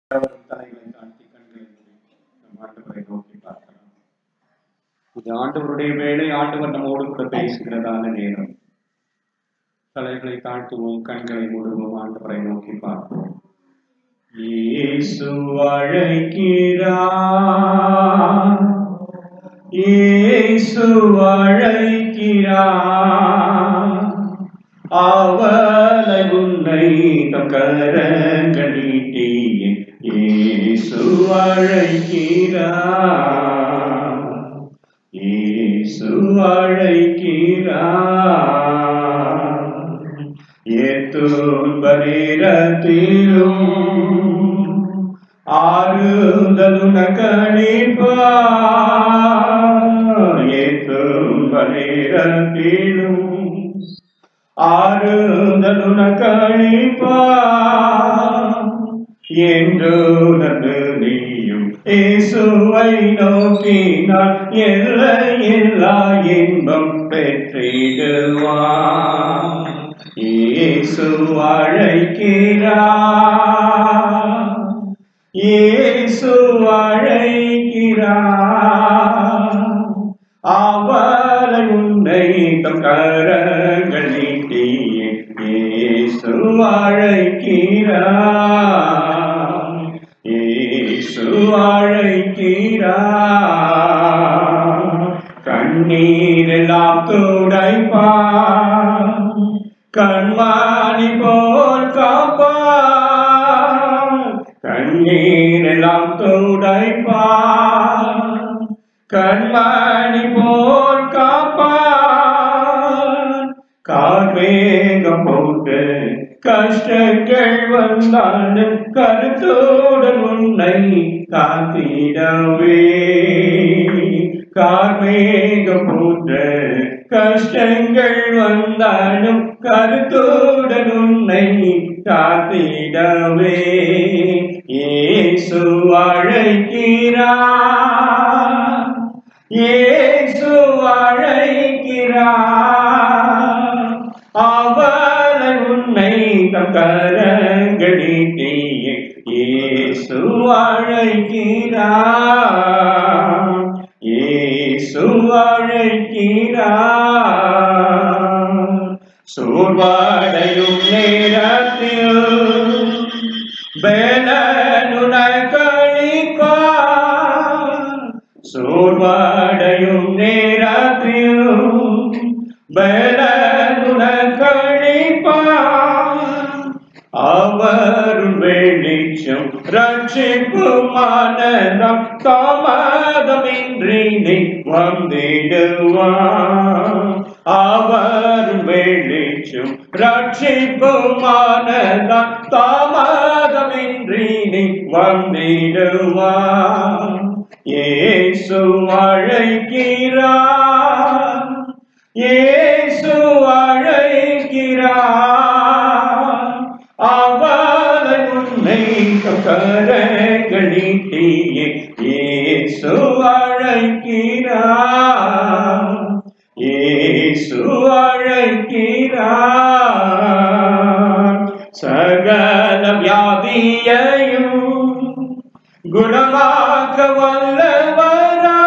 தலைகளை தாழ்த்தி கண்களை மூடி நம் ஆண்டவரை நோக்கி பார்க்கலாம் இது ஆண்டவருடைய வேலை ஆண்டவர் நம்மோடு கூட பேசுகிறதான நேரம் தலைகளை தாழ்த்துவோம் கண்களை மூடுவோம் ஆண்டவரை நோக்கி பார்ப்போம் இயேசு அழைக்கிறார் இயேசு அழைக்கிறார் அவளை உன்னை தம் கரங்கள் நீட்டியே இயேசு அழைக்கிறார் இயேசு அழைக்கிறார் ஏத்துன்ப நேரத்திலும் ஆறுதலுன கணிப்பார் ஏத்துன்ப நேரத்திலும் ஆறுதலுன கணிப்பார் என்று நன்று நீயும் இயேசுவை நோக்கினால் எல்லையில்லா இன்பம் பெற்றிடுவான் இயேசு அழைக்கிறார் இயேசு அழைக்கிறார் அவளை உன்னை தம் கரங்கள் நீட்டியே இயேசு அழைக்கிறார் இயேசு அழைக்கிறார் கண்ணீரெல்லாம் துடைப்பார் கண்மாணி போல் காப்பார் கண்ணீரெல்லாம் துடைப்பார் கண்மணி போல் காப்பார் கார்மேகம் போட்டு கஷ்டங்கள் வந்தாலும் கருத்தோடு உன்னை காத்திடவே கார்மேகம் போன்ற கஷ்டங்கள் வந்தாலும் கருத்துடன் உன்னை காத்திடவே இயேசு அழைக்கிறார் இயேசு அழைக்கிறார் அவளை உன்னை தம் கரங்கள் நீட்டியே இயேசு அழைக்கிறார் இயேசு அழைக்கிறார் சோர்வடையும் நேரத்தில் பலனுடன் கழிப்பார் சோர்வடையும் நேரத்தில் பலனுடன் கழிப்பார் அவர் வெளிச்சம் ரட்சிப்புமானதம் தாமதமின்றி நீ வந்திடுவார் அவர் வெளிச்சம் ரட்சிப்புமானதம் தாமதமின்றி நீ வந்திடுவார் இயேசு அழைக்கிறார் இயேசு அழைக்கிறார் அவளை உன்னை கரங்கள் நீட்டியே இயேசு அழைக்கிறார் இயேசு அழைக்கிறார் சகல வியாதியையும் குணமாக்க வல்லவரா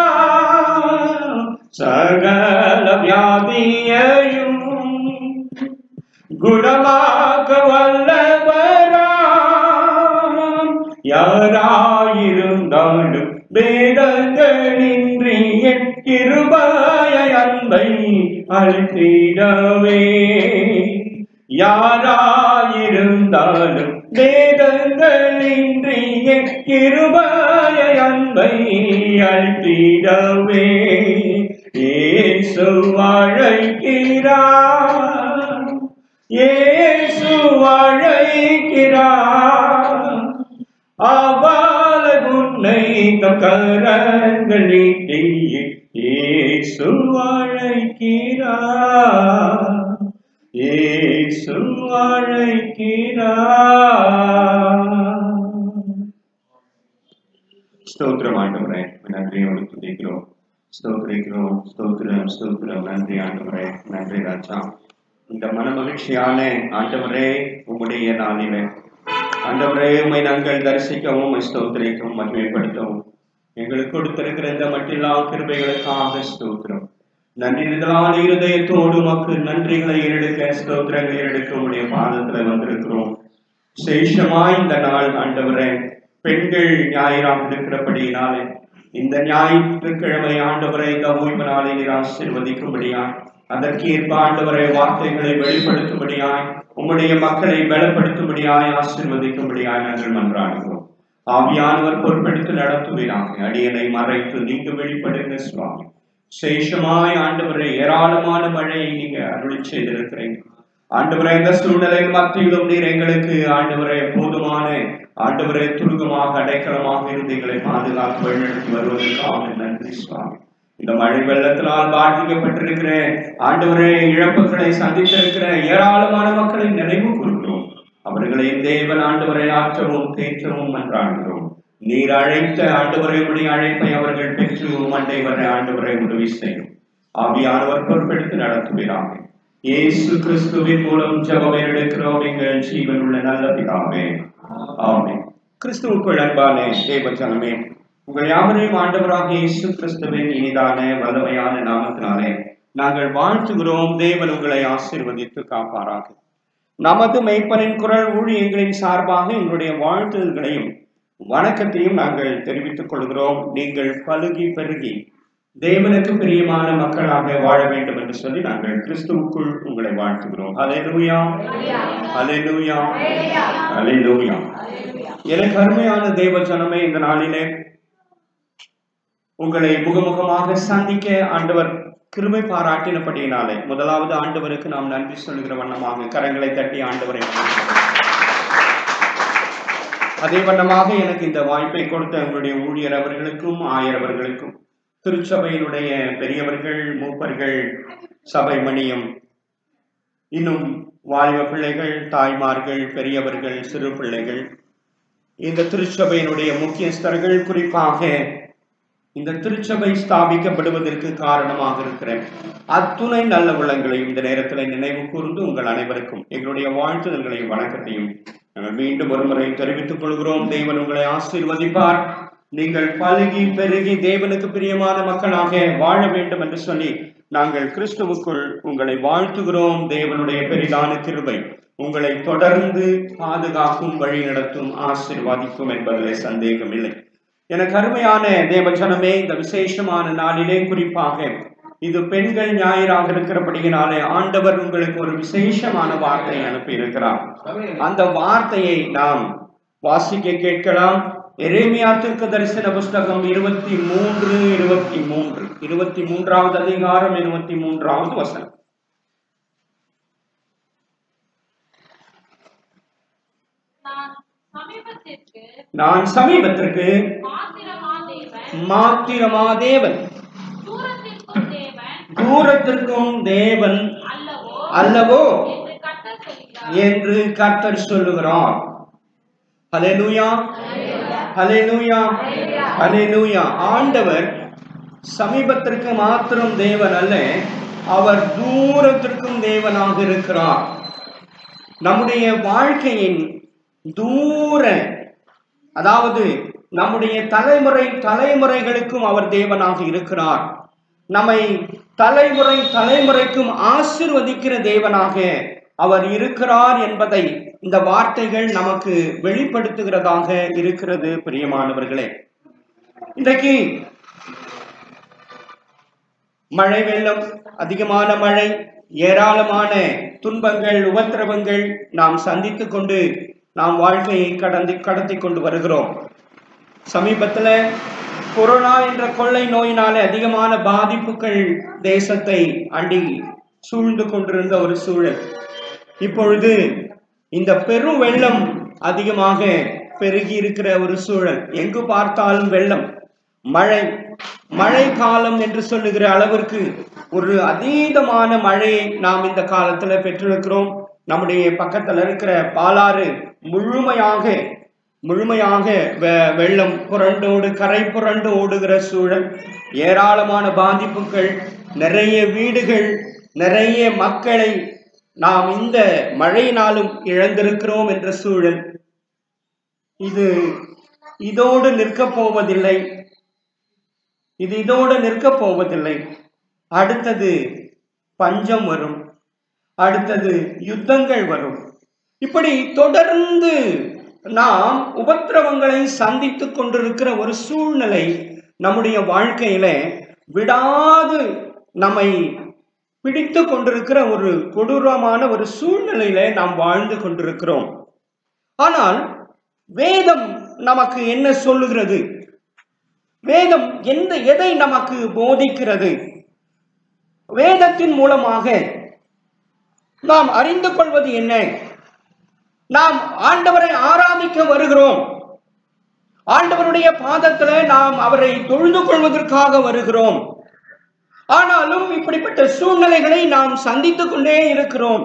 சகல வியாதியையும் குணமாக்க வல்லவராம் யாராயிருந்தாலும் வேதங்களின்றி என் கிருபய அன்பை அழித்திடவே யாராயிருந்தாலும் வேதங்களின்றி என் கிருபய அன்பை அழித்திடவே இயேசு அழைக்கிறார் இயேசு அழைக்கிறார் அவளை உன்னை தம் கரங்கள் நீட்டியே இயேசு அழைக்கிறார் இயேசு அழைக்கிறார் ஸ்தோத்திரம் ஆண்டவரே நன்றியோடு துதிக்கிறோம் ஸ்தோத்திரிக்கிறோம் ஸ்தோத்திரம் ஸ்தோத்திரம் நன்றி ஆண்டவரே நன்றி ராஜா இந்த மன மகிழ்ச்சியான ஆண்டவரே உம்முடைய நாளிலே ஆண்டவரே உம்மை நாங்கள் தரிசிக்கவும் உம்மை ஸ்தோத்திரிக்கவும் மகிமைப்படுத்தவும் எங்களுக்கு கொடுத்திருக்கிற இந்த மட்டில்லா கிருபைகளுக்காக ஸ்தோத்திரம் நன்றி நிதலான இருதயத்தோடு உமக்கு நன்றிகளை ஏறெடுக்க ஸ்தோத்திரங்களை ஏறெடுக்க உடைய பாதத்துல வந்திருக்கிறோம் சேஷமாய் இந்த நாள் ஆண்டவரே பெண்கள் ஞாயிறாக இருக்கிறபடியினாலே இந்த ஞாயிற்றுக்கிழமை ஆண்டவரை இந்த ஓய்வு நாளை நீர் ஆசீர்வதிக்கும்படியாய் அதற்கேற்ப ஆண்டவரை வார்த்தைகளை வெளிப்படுத்தும்படியாய் உம்முடைய மக்களை பலப்படுத்தும்படியாய் ஆசீர்வதிக்கும்படியாய் நாங்கள் மன்றாடுகிறோம் ஆவியானவர் பொறுப்பெடுத்து நடத்துவீராக அடியனை மறைத்து நீங்க வெளிப்படுங்க சுவாமி சேஷமாய் ஆண்டவரை ஏராளமான மழையை நீங்க அருளி செய்திருக்கிறீங்க ஆண்டவரை எந்த சூழ்நிலையின் மத்தியிலும் நீர் எங்களுக்கு ஆண்டவரை போதுமான ஆண்டவரை துருகமாக அடைக்கலமாக இருந்து எங்களை பாதுகாத்து வழிநடத்தி வருவதற்காக நன்றி சுவாமி இந்த மழை வெள்ளத்தினால் பாதிக்கப்பட்டிருக்கிற ஆண்டவரே இழப்புகளை சந்தித்திருக்கிற ஏராளமான மக்களை நினைவு கூறுகிறோம் அவர்களை தேவன் ஆண்டவரை ஆற்றவும் தேற்றவும் மன்றாடுகிறோம் நீர் அழைத்த ஆண்டவரை உடைய அழைப்பை அவர்கள் பெற்று மண்டை வர ஆண்டவரை உதவி செய்யும் ஆவியானவர் பொறுப்பெடுத்து நடத்துகிறாங்க இயேசு கிறிஸ்துவின் மூலம் ஜெபம் எடுக்கிறோம் எங்கள் ஜீவன் உள்ள நல்ல பிதாவே ஆமென் கிறிஸ்துவுக்குள் அன்பான தேவ ஜனமே உங்கள் யாவரையும் ஆண்டவராக இயேசு கிறிஸ்துவின் இனிதான வல்லமையான நாமத்தினாலே நாங்கள் வாழ்த்துகிறோம் தேவன் உங்களை ஆசீர்வதித்து காப்பாராக நமது மெய்ப்பனின் குரல் ஊழியங்களின் சார்பாக எங்களுடைய வாழ்த்துதல்களையும் வணக்கத்தையும் நாங்கள் தெரிவித்துக் கொள்கிறோம் நீங்கள் பலுகி பெருகி தேவனுக்கு பிரியமான மக்களாக வாழ வேண்டும் என்று சொல்லி நாங்கள் கிறிஸ்துவுக்குள் உங்களை வாழ்த்துகிறோம் ஹalleluya ஹalleluya ஹalleluya எனக்கு அருமையான தேவ ஜனமே இந்த நாளிலே உங்களை முகமுகமாக சந்திக்க ஆண்டவர் கிருபை பாராட்டினபடியினாலே முதலாவது ஆண்டவருக்கு நாம் நன்றி சொல்லுகிற வண்ணமாக கரங்களை தட்டி ஆண்டவரை அதே வண்ணமாக எனக்கு இந்த வாய்ப்பை கொடுத்த உங்களுடைய ஊழியர் அவர்களுக்கும் ஆயர் அவர்களுக்கும் திருச்சபையினுடைய பெரியவர்கள் மூப்பர்கள் சபை மணியம் இன்னும் வாலிப பிள்ளைகள் தாய்மார்கள் பெரியவர்கள் சிறு பிள்ளைகள் இந்த திருச்சபையினுடைய முக்கியஸ்தர்கள் குறிப்பாக இந்த திருச்சபை ஸ்தாபிக்கப்படுவதற்கு காரணமாக இருக்கிற அத்துணை நல்ல உள்ளங்களையும் இந்த நேரத்தில் நினைவு கூர்ந்து உங்கள் அனைவருக்கும் எங்களுடைய வாழ்த்துதல்களையும் வணக்கத்தையும் நாங்கள் மீண்டும் ஒரு முறை தெரிவித்துக் கொள்கிறோம் தேவன் உங்களை ஆசீர்வதிப்பார் நீங்கள் பழுகி பெருகி தேவனுக்கு பிரியமான மக்களாக வாழ வேண்டும் என்று சொல்லி நாங்கள் கிறிஸ்துவுக்குள் உங்களை வாழ்த்துகிறோம் தேவனுடைய பெரிதான கிருபை உங்களை தொடர்ந்து பாதுகாக்கும் வழி நடத்தும் ஆசீர்வாதிக்கும் என்பதிலே சந்தேகமில்லை எனக்கு அருமையான தேவஜனமே இந்த விசேஷமான நாளிலே குறிப்பாக இது பெண்கள் ஞாயிறாக இருக்கிறபடியினாலே ஆண்டவர் உங்களுக்கு ஒரு விசேஷமான வார்த்தையை அனுப்பி இருக்கிறார் அந்த வார்த்தையை நாம் வாசிக்க கேட்கலாம் எரேமியா தீர்க்க தரிசன புஸ்தகம் இருபத்தி மூன்று இருபத்தி மூன்று இருபத்தி மூன்றாவது அதிகாரம் இருபத்தி மூன்றாவது வசனம் நான் சமீபத்திற்கு நான் சமீபத்திற்கு மாத்திரமா தேவன் மாத்திரமா தேவன் தூரத்திற்கும் தேவன் தூரத்திற்கும் தேவன் அல்லவோ அல்லவோ என்று கர்த்தர் சொல்கிறார் என்று கர்த்தர் சொல்லுகிறார் ஹalleluya ஹalleluya ஹalleluya ஆண்டவர் சமீபத்திற்கு மாத்திரம் தேவன் அல்ல அவர் தூரத்திற்கும் தேவனாக இருக்கிறார் நம்முடைய வாழ்க்கையின் தூர அதாவது நம்முடைய தலைமுறை தலைமுறைகளுக்கும் அவர் தேவனாக இருக்கிறார் நம்மை தலைமுறை தலைமுறைக்கும் ஆசிர்வதிக்கிற தேவனாக அவர் இருக்கிறார் என்பதை இந்த வார்த்தைகள் நமக்கு வெளிப்படுத்துகிறதாக இருக்கிறது பிரியமானவர்களே இன்றைக்கு மழை வெள்ளம் அதிகமான மழை ஏராளமான துன்பங்கள் உபத்திரவங்கள் நாம் சந்தித்துக் கொண்டு நாம் வாழ்க்கையை கடந்து கடத்தி கொண்டு வருகிறோம் சமீபத்துல கொரோனா என்ற கொள்ளை நோயினாலே அதிகமான பாதிப்புகள் தேசத்தை அண்டி சூழ்ந்து கொண்டிருந்த ஒரு சூழல் இப்பொழுது இந்த பெரும் வெள்ளம் அதிகமாக பெருகி இருக்கிற ஒரு சூழல் எங்கு பார்த்தாலும் வெள்ளம் மழை மழை காலம் என்று சொல்லுகிற அளவிற்கு ஒரு அதீதமான மழையை நாம் இந்த காலத்துல பெற்றிருக்கிறோம் நம்முடைய பக்கத்துல இருக்கிற பாலாறு முழுமையாக முழுமையாக வெ- வெள்ளம் புரண்டோடு கரை புரண்டு ஓடுகிற சூழல் ஏராளமான பாதிப்புகள் நிறைய வீடுகள் நிறைய மக்களை நாம் இந்த மழையினாலும் இழந்திருக்கிறோம் என்ற சூழல் இது இதோடு நிற்கப் போவதில்லை இது இதோடு நிற்கப் போவதில்லை அடுத்தது பஞ்சம் வரும் அடுத்தது யுத்தங்கள் வரும் இப்படி தொடர்ந்து நாம் உபத்திரவங்களை சந்தித்துக் கொண்டிருக்கிற ஒரு சூழ்நிலை நம்முடைய வாழ்க்கையில விடாது நம்மை பிடித்து கொண்டிருக்கிற ஒரு கொடூரமான ஒரு சூழ்நிலையில நாம் வாழ்ந்து கொண்டிருக்கிறோம் ஆனால் வேதம் நமக்கு என்ன சொல்லுகிறது வேதம் எந்த எதை நமக்கு போதிக்கிறது வேதத்தின் மூலமாக நாம் அறிந்து கொள்வது என்ன நாம் ஆண்டவரை ஆராதிக்க வருகிறோம் ஆண்டவருடைய பாதத்துல நாம் அவரை தொழுது கொள்வதற்காக வருகிறோம் ஆனாலும் இப்படிப்பட்ட சூழ்நிலைகளை நாம் சந்தித்துக் கொண்டே இருக்கிறோம்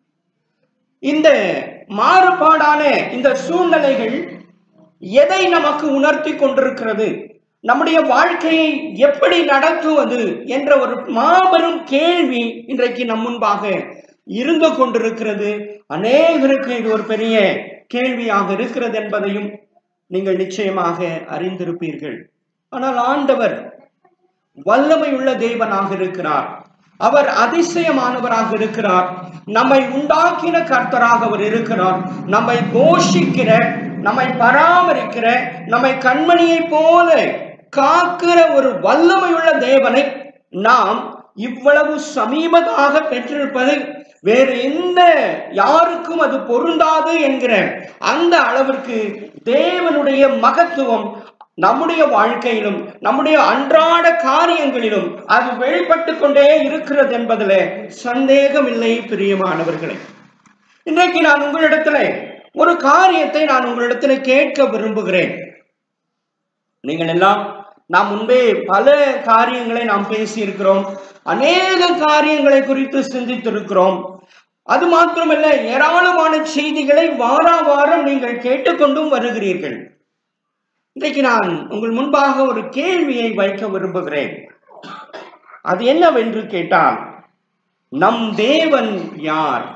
இந்த மாறுபாடான இந்த சூழ்நிலைகள் எதை நமக்கு உணர்த்தி கொண்டிருக்கிறது நம்முடைய வாழ்க்கையை எப்படி நடத்துவது என்ற ஒரு மாபெரும் கேள்வி இன்றைக்கு நம் முன்பாக இருந்து கொண்டிருக்கிறது அநேகருக்கு இது ஒரு பெரிய கேள்வியாக இருக்கிறது என்பதையும் நீங்கள் நிச்சயமாக அறிந்திருப்பீர்கள் ஆனால் ஆண்டவர் வல்லமையுள்ள தேவனாக இருக்கிறார் அவர் அதிசயமானவராக இருக்கிறார் நம்மை உண்டாக்கின கர்த்தராக அவர் இருக்கிறார் நம்மை போஷிக்கிற நம்மை பராமரிக்கிற நம்மை கண்மணியை போல காக்கிற ஒரு வல்லமையுள்ள தேவனை நாம் இவ்வளவு சமீபமாக பெற்றிருப்பது வேறு எந்த யாருக்கும் அது பொருந்தாது என்கிற அந்த அளவிற்கு தேவனுடைய மகத்துவம் நம்முடைய வாழ்க்கையிலும் நம்முடைய அன்றாட காரியங்களிலும் அது வெளிப்பட்டு கொண்டே இருக்கிறது என்பதில் சந்தேகமில்லை பிரியமானவர்களே இன்றைக்கு நான் உங்களிடத்துல ஒரு காரியத்தை நான் உங்களிடத்துல கேட்க விரும்புகிறேன் நீங்கள் எல்லாம் நாம் முன்பே பல காரியங்களை நாம் பேசி இருக்கிறோம் அநேக காரியங்களை குறித்து சிந்தித்திருக்கிறோம் அது மாத்திரமல்ல ஏராளமான செய்திகளை வாரா வாரம் நீங்கள் கேட்டுக்கொண்டும் வருகிறீர்கள் இன்றைக்கு நான் உங்கள் முன்பாக ஒரு கேள்வியை வைக்க விரும்புகிறேன் அது என்னவென்று கேட்டால் நம் தேவன் யார்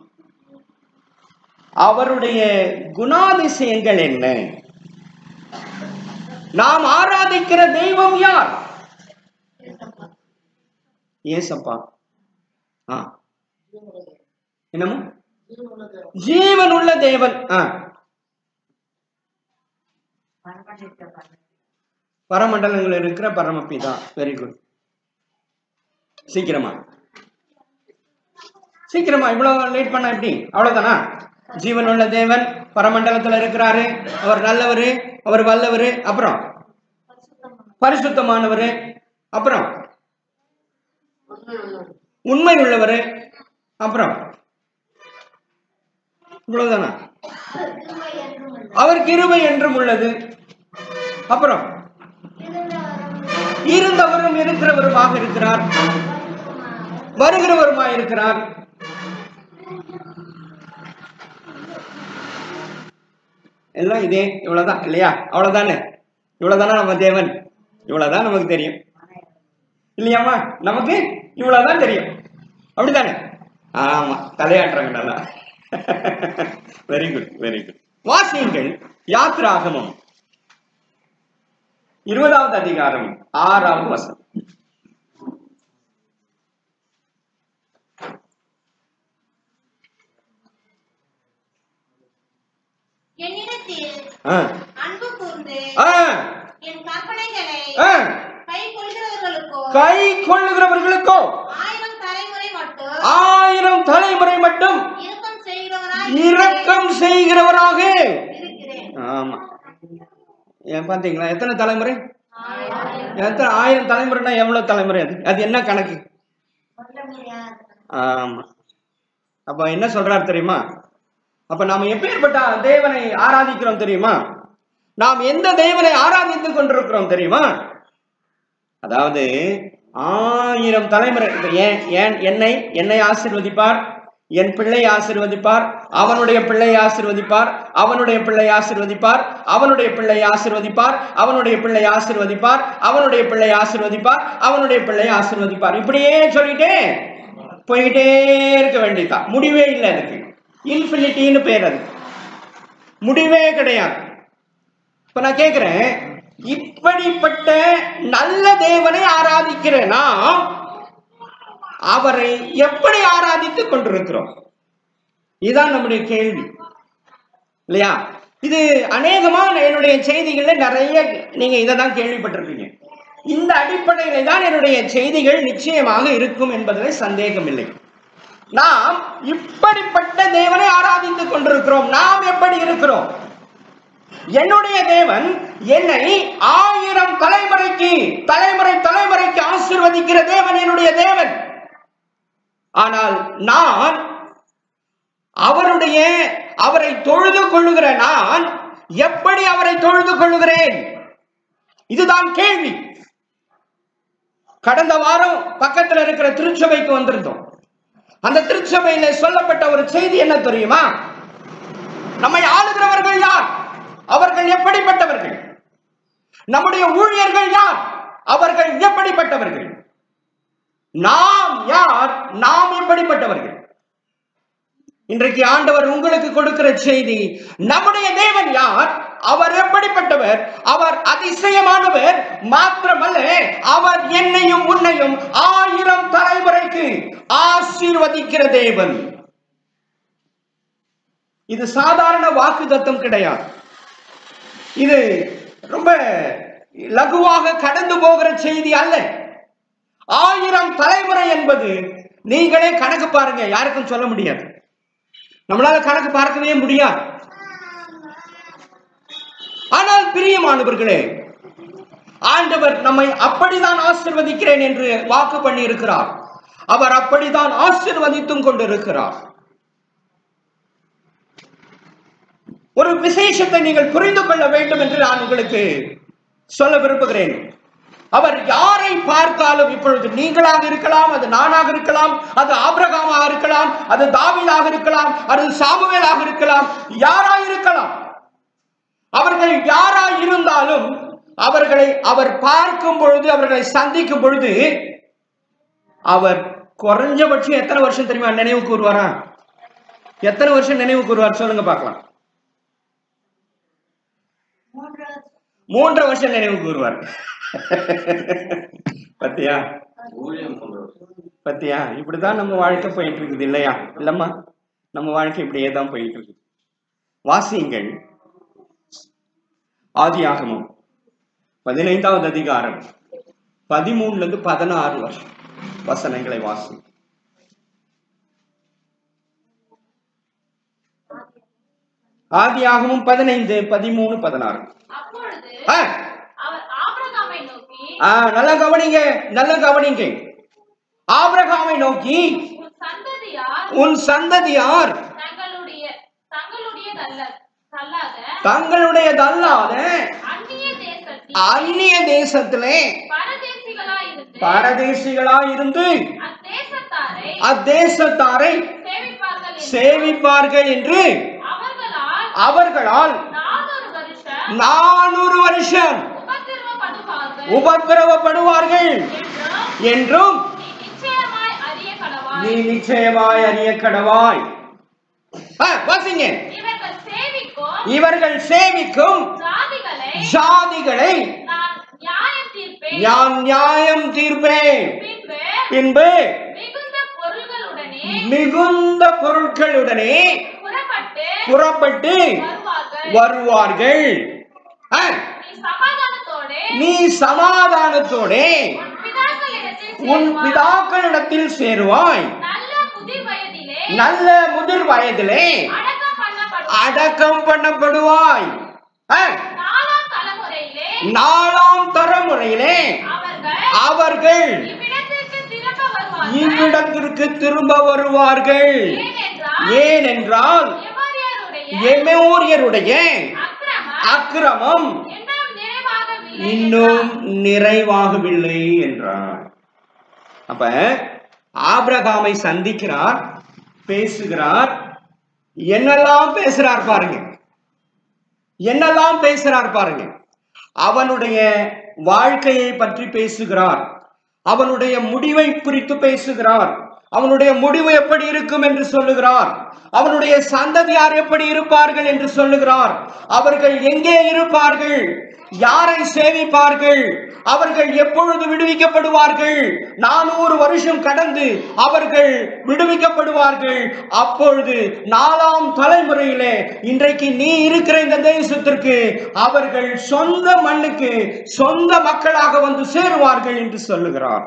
அவருடைய குணாதிசயங்கள் என்ன நாம் ஆராதிக்கிற தெய்வம் யார் ஏசப்பா ஆ என்னமோ ஜீவன் உள்ள தேவன் ஆ பரமண்டலங்கள் இருக்கிற பரமபிதா வெரி குட் சீக்கிரமா சீக்கிரமா இவ்வளவு லேட் பண்ண எப்படி அவ்வளவுதானா ஜீவன் உள்ள தேவன் பரமண்டலத்துல இருக்கிறாரு அவர் நல்லவரு அவர் வல்லவரு அப்புறம் பரிசுத்தமானவரு அப்புறம் உண்மை உள்ளவரு அப்புறம் இவ்வளவுதானா அவர் கிருபை என்றும் உள்ளது அப்புறம் இருந்தவரும் இருக்கிறவருமாக இருக்கிறார் வருகிறவருமாய் இருக்கிறார் எல்லாம் இதே இவ்வளவுதான் இல்லையா அவ்வளவுதானே இவ்வளவுதானே நம்ம தேவன் இவ்வளவுதான் நமக்கு தெரியும் இல்லையாம்மா நமக்கு இவ்வளவுதான் தெரியும் அப்படிதானே ஆமா தலையாட்டுறாங்க நல்லா வெரி குட் வெரி குட் வாசியுங்கள் யாத்ராகமம் இருபதாவது அதிகாரம் ஆறாவது வசனம் என்னிடத்தில் ஆ, அன்பு கூர்ந்து ஆ, என் கற்பனைகளை ஆ. கை கொள்கிறவர்களுக்கோ கை கொள்ளுகிறவர்களுக்கோ ஆயிரம் தலைமுறை மட்டும் ஆயிரம் தலைமுறை மட்டும் இரக்கம் செய்கிறவராய் இரக்கம் செய்கிறவராக இருக்கிறேன் ஆமா ஏன் பாத்தீங்களா எத்தனை தலைமுறை ஆயிரம் எத்தனை ஆயிரம் தலைமுறைனா எவ்வளவு தலைமுறை அது அது என்ன கணக்கு சொல்ல முடியாது ஆமா அப்ப என்ன சொல்றாரு தெரியுமா அப்ப நாம எப்பேற்பட்ட தேவனை ஆராதிக்கிறோம் தெரியுமா நாம் எந்த தேவனை ஆராதித்துக் கொண்டிருக்கிறோம் தெரியுமா அதாவது ஆயிரம் தலைமுறை இப்ப ஏன் ஏன் என்னை என்னை ஆசிர்வதிப்பார் என் பிள்ளை ஆசிர்வதிப்பார் அவனுடைய பிள்ளை ஆசிர்வதிப்பார் அவனுடைய பிள்ளை ஆசிர்வதிப்பார் அவனுடைய பிள்ளை ஆசிர்வதிப்பார் அவனுடைய பிள்ளை ஆசிர்வதிப்பார் அவனுடைய பிள்ளை ஆசிர்வதிப்பார் அவனுடைய பிள்ளை ஆசிர்வதிப்பார் இப்படியே சொல்லிட்டே போயிட்டே இருக்க வேண்டியதுதான் முடிவே இல்லை அதுக்கு இன்ஃபினிட்டின்னு பேர் அது முடிவே கிடையாது இப்ப நான் கேக்குறேன் இப்படிப்பட்ட நல்ல தேவனை ஆராதிக்கிற நாம் அவரை எப்படி ஆராதித்துக் கொண்டிருக்கிறோம் இதுதான் நம்முடைய கேள்வி இல்லையா இது அநேகமா என்னுடைய செய்திகள்ல நிறைய நீங்க இதை தான் கேள்விப்பட்டிருப்பீங்க இந்த அடிப்படையில தான் என்னுடைய செய்திகள் நிச்சயமாக இருக்கும் என்பதில் சந்தேகம் இல்லை நாம் இப்படிப்பட்ட தேவனை ஆராதித்துக் கொண்டிருக்கிறோம் நாம் எப்படி இருக்கிறோம் என்னுடைய தேவன் என்னை ஆயிரம் தலைமுறைக்கு தலைமுறை தலைமுறைக்கு ஆசீர்வதிக்கிற தேவன் என்னுடைய தேவன் ஆனால் நான் அவருடைய அவரை தொழுது கொள்ளுகிற நான் எப்படி அவரை தொழுது கொள்ளுகிறேன் இதுதான் கேள்வி கடந்த வாரம் பக்கத்துல இருக்கிற திருச்சபைக்கு வந்திருந்தோம் அந்த திருச்சபையில சொல்லப்பட்ட ஒரு செய்தி என்ன தெரியுமா நம்மை ஆளுகிறவர்கள் யார் அவர்கள் எப்படிப்பட்டவர்கள் நம்முடைய ஊழியர்கள் யார் அவர்கள் எப்படிப்பட்டவர்கள் நாம் யார் நாம் எப்படிப்பட்டவர்கள் இன்றைக்கு ஆண்டவர் உங்களுக்கு கொடுக்கிற செய்தி நம்முடைய தேவன் யார் அவர் எப்படிப்பட்டவர் அவர் அதிசயமானவர் மாத்திரமல்ல அவர் என்னையும் உன்னையும் ஆயிரம் தலைமுறைக்கு ஆசீர்வதிக்கிற தேவன் இது சாதாரண வாக்குத்தத்தம் கிடையாது இது ரொம்ப லகுவாக கடந்து போகிற செய்தி அல்ல ஆயிரம் தலைமுறை என்பது நீங்களே கணக்கு பாருங்க யாருக்கும் சொல்ல முடியாது நம்மளால கணக்கு பார்க்கவே முடியாது ஆனால் பிரியமானவர்களே ஆண்டவர் நம்மை அப்படிதான் ஆசிர்வதிக்கிறேன் என்று வாக்கு பண்ணி இருக்கிறார் அவர் அப்படிதான் ஆசிர்வதித்தும் கொண்டிருக்கிறார் ஒரு விசேஷத்தை நீங்கள் புரிந்து கொள்ள வேண்டும் என்று நான் உங்களுக்கு சொல்ல விரும்புகிறேன் அவர் யாரை பார்த்தாலும் இப்பொழுது நீங்களாக இருக்கலாம் அது நானாக இருக்கலாம் அது ஆபிரகாமாக இருக்கலாம் அது தாவீதாக இருக்கலாம் அது சாமுவேலாக இருக்கலாம் யாராய் இருக்கலாம் அவர்கள் யாராய் இருந்தாலும் அவர்களை அவர் பார்க்கும் பொழுது அவர்களை சந்திக்கும் பொழுது அவர் குறைஞ்சபட்சம் எத்தனை வருஷம் தெரியுமா நினைவு கூறுவாரா எத்தனை வருஷம் நினைவு கூறுவார் சொல்லுங்க பார்க்கலாம் மூன்று மூன்று வருஷம் நினைவு கூறுவார் பத்தியா ஊழியம் பண்றோம் பத்தியா இப்படிதான் நம்ம வாழ்க்கை போயிட்டு இருக்குது இல்லையா இல்லம்மா நம்ம வாழ்க்கை இப்படியே தான் போயிட்டு இருக்குது வாசியுங்கள் ஆதியாகமம் பதினைந்தாவது அதிகாரம் பதிமூணுல இருந்து பதினாறு வருஷம் வசனங்களை வாசி ஆதியாகமம் பதினைந்து பதிமூணு பதினாறு அப்பொழுது ஆ, அவர் ஆபிரகாமை நோக்கி ஆ, நல்லா கவனிங்க நல்லா கவனிங்க ஆபிரகாமை நோக்கி உன் சந்ததியார் உன் சந்ததியார் தங்களுடைய தங்களுடையதல்ல தள்ளாத தங்களுடையதல்லாத அந்நிய தேசத்தில் அந்நிய தேசத்திலே பரதேசிகளாயிருந்து பரதேசிகளாய் இருந்து அத்தேசத்தாரை அத்தேசத்தாரை சேவிப்பார்கள் என்று சேவிப்பார்கள் என்று அவர்களால் அவர்களால் நானூறு வருஷம் நானூறு வருஷம் உபத்திரவப்படுவார்கள் உபத்திரவப்படுவார்கள் என்றும் என்றும் நீ நிச்சயமாய் அறிய கடவாய் நீ நிச்சயமாய் அறிய கடவாய் ஆ, வாசிங்க இவர்கள் சேவிக்கும் இவர்கள் சேவிக்கும் ஜாதிகளை ஜாதிகளை நான் நியாயம் தீர்ப்பேன் நான் நியாயம் தீர்ப்பேன் பின்பு பின்பு மிகுந்த பொருள்களுடனே மிகுந்த பொருட்களுடனே புறப்பட்டு புறப்பட்டு வருவார்கள் வருவார்கள் ஆ, நீ சமாதானத்தோடு நீ சமாதானத்தோடே உன் பிதாக்களிடத்தில் உன் சேருவாய். பிதாக்களிடத்தில் சேருவாய் நல்ல முதிர் வயதிலே நல்ல முதிர் வயதிலே அடக்கம் பண்ணப்படும் அடக்கம் பண்ணப்படுவாய் ஆ, நாலாம் தலைமுறையிலே நாலாம் தலைமுறையிலே அவர்கள் அவர்கள் இவ்விடத்திற்கு திரும்ப வருவார்கள் இவ்விடத்திற்கு திரும்ப வருவார்கள் ஏனென்றால் ஏனென்றால் எமோரியருடைய எமோரியருடைய அக்கிரமம் அக்கிரமம் இன்னும் நிறைவாகவில்லை இன்னும் என்றார். நிறைவாகவில்லை என்றார் அப்ப ஆபிரகாமை சந்திக்கிறார் பேசுகிறார் என்னெல்லாம் பேசுறார் பாருங்க என்னெல்லாம் பேசுறார் பாருங்க அவனுடைய வாழ்க்கையை பற்றி பேசுகிறார் அவனுடைய முடிவை குறித்து பேசுகிறார் அவனுடைய முடிவு எப்படி இருக்கும் என்று சொல்லுகிறார் அவனுடைய சந்ததியார் எப்படி இருப்பார்கள் என்று சொல்லுகிறார் அவர்கள் எங்கே இருப்பார்கள் யாரை சேவிப்பார்கள் அவர்கள் எப்பொழுது விடுவிக்கப்படுவார்கள் நானூறு வருஷம் கடந்து அவர்கள் விடுவிக்கப்படுவார்கள் அப்பொழுது நாலாம் தலைமுறையிலே இன்றைக்கு நீ இருக்கிற இந்த தேசத்திற்கு அவர்கள் சொந்த மண்ணுக்கு சொந்த மக்களாக வந்து சேருவார்கள் என்று சொல்லுகிறார்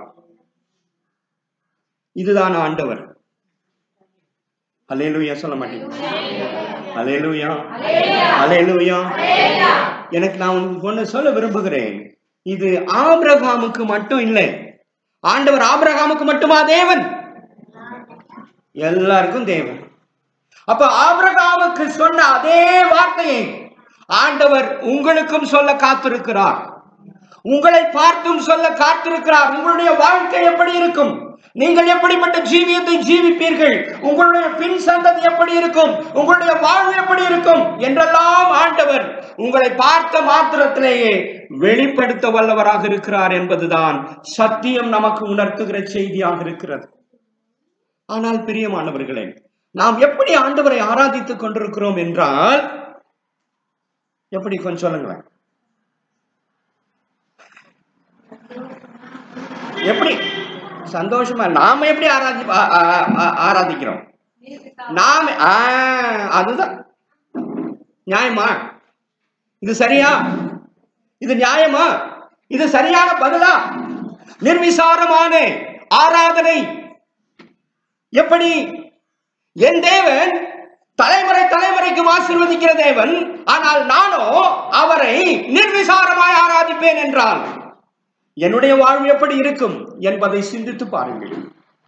இதுதான் ஆண்டவர் அலேலுயா சொல்ல மாட்டீங்க அலேலுயா அலேலுயா எனக்கு நான் உங்களுக்கு ஒண்ணு சொல்ல விரும்புகிறேன் இது ஆபிரகாமுக்கு மட்டும் இல்லை ஆண்டவர் ஆபிரகாமுக்கு மட்டுமா தேவன் எல்லாருக்கும் தேவன் அப்ப ஆபிரகாமுக்கு சொன்ன அதே வார்த்தையை ஆண்டவர் உங்களுக்கும் சொல்ல காத்திருக்கிறார் உங்களை பார்த்தும் சொல்ல காத்திருக்கிறார் உங்களுடைய வாழ்க்கை எப்படி இருக்கும் நீங்கள் எப்படிப்பட்ட ஜீவியத்தை ஜீவிப்பீர்கள் உங்களுடைய பின் சந்ததி எப்படி இருக்கும் உங்களுடைய வாழ்வு எப்படி இருக்கும் என்றெல்லாம் ஆண்டவர் உங்களை பார்த்த மாத்திரத்திலேயே வெளிப்படுத்த வல்லவராக இருக்கிறார் என்பதுதான் சத்தியம் நமக்கு உணர்த்துகிற செய்தியாக இருக்கிறது ஆனால் பிரியமானவர்களே நாம் எப்படி ஆண்டவரை ஆராதித்துக் கொண்டிருக்கிறோம் என்றால் எப்படி கொஞ்சம் சொல்லுங்களேன் எப்படி சந்தோஷமா நாம எப்படி ஆராதி ஆ- ஆ- ஆ- ஆராதிக்கிறோம் நாம ஆ, அதுதான் நியாயமா இது சரியா இது நியாயமா இது சரியான பதிலா நிர்விசாரமான ஆராதனை எப்படி என் தேவன் தலைமுறை தலைமுறைக்கு ஆசீர்வதிக்கிற தேவன் ஆனால் நானோ அவரை நிர்விசாரமாய் ஆராதிப்பேன் என்றால் என்னுடைய வாழ்வு எப்படி இருக்கும் என்பதை சிந்தித்து பாருங்கள்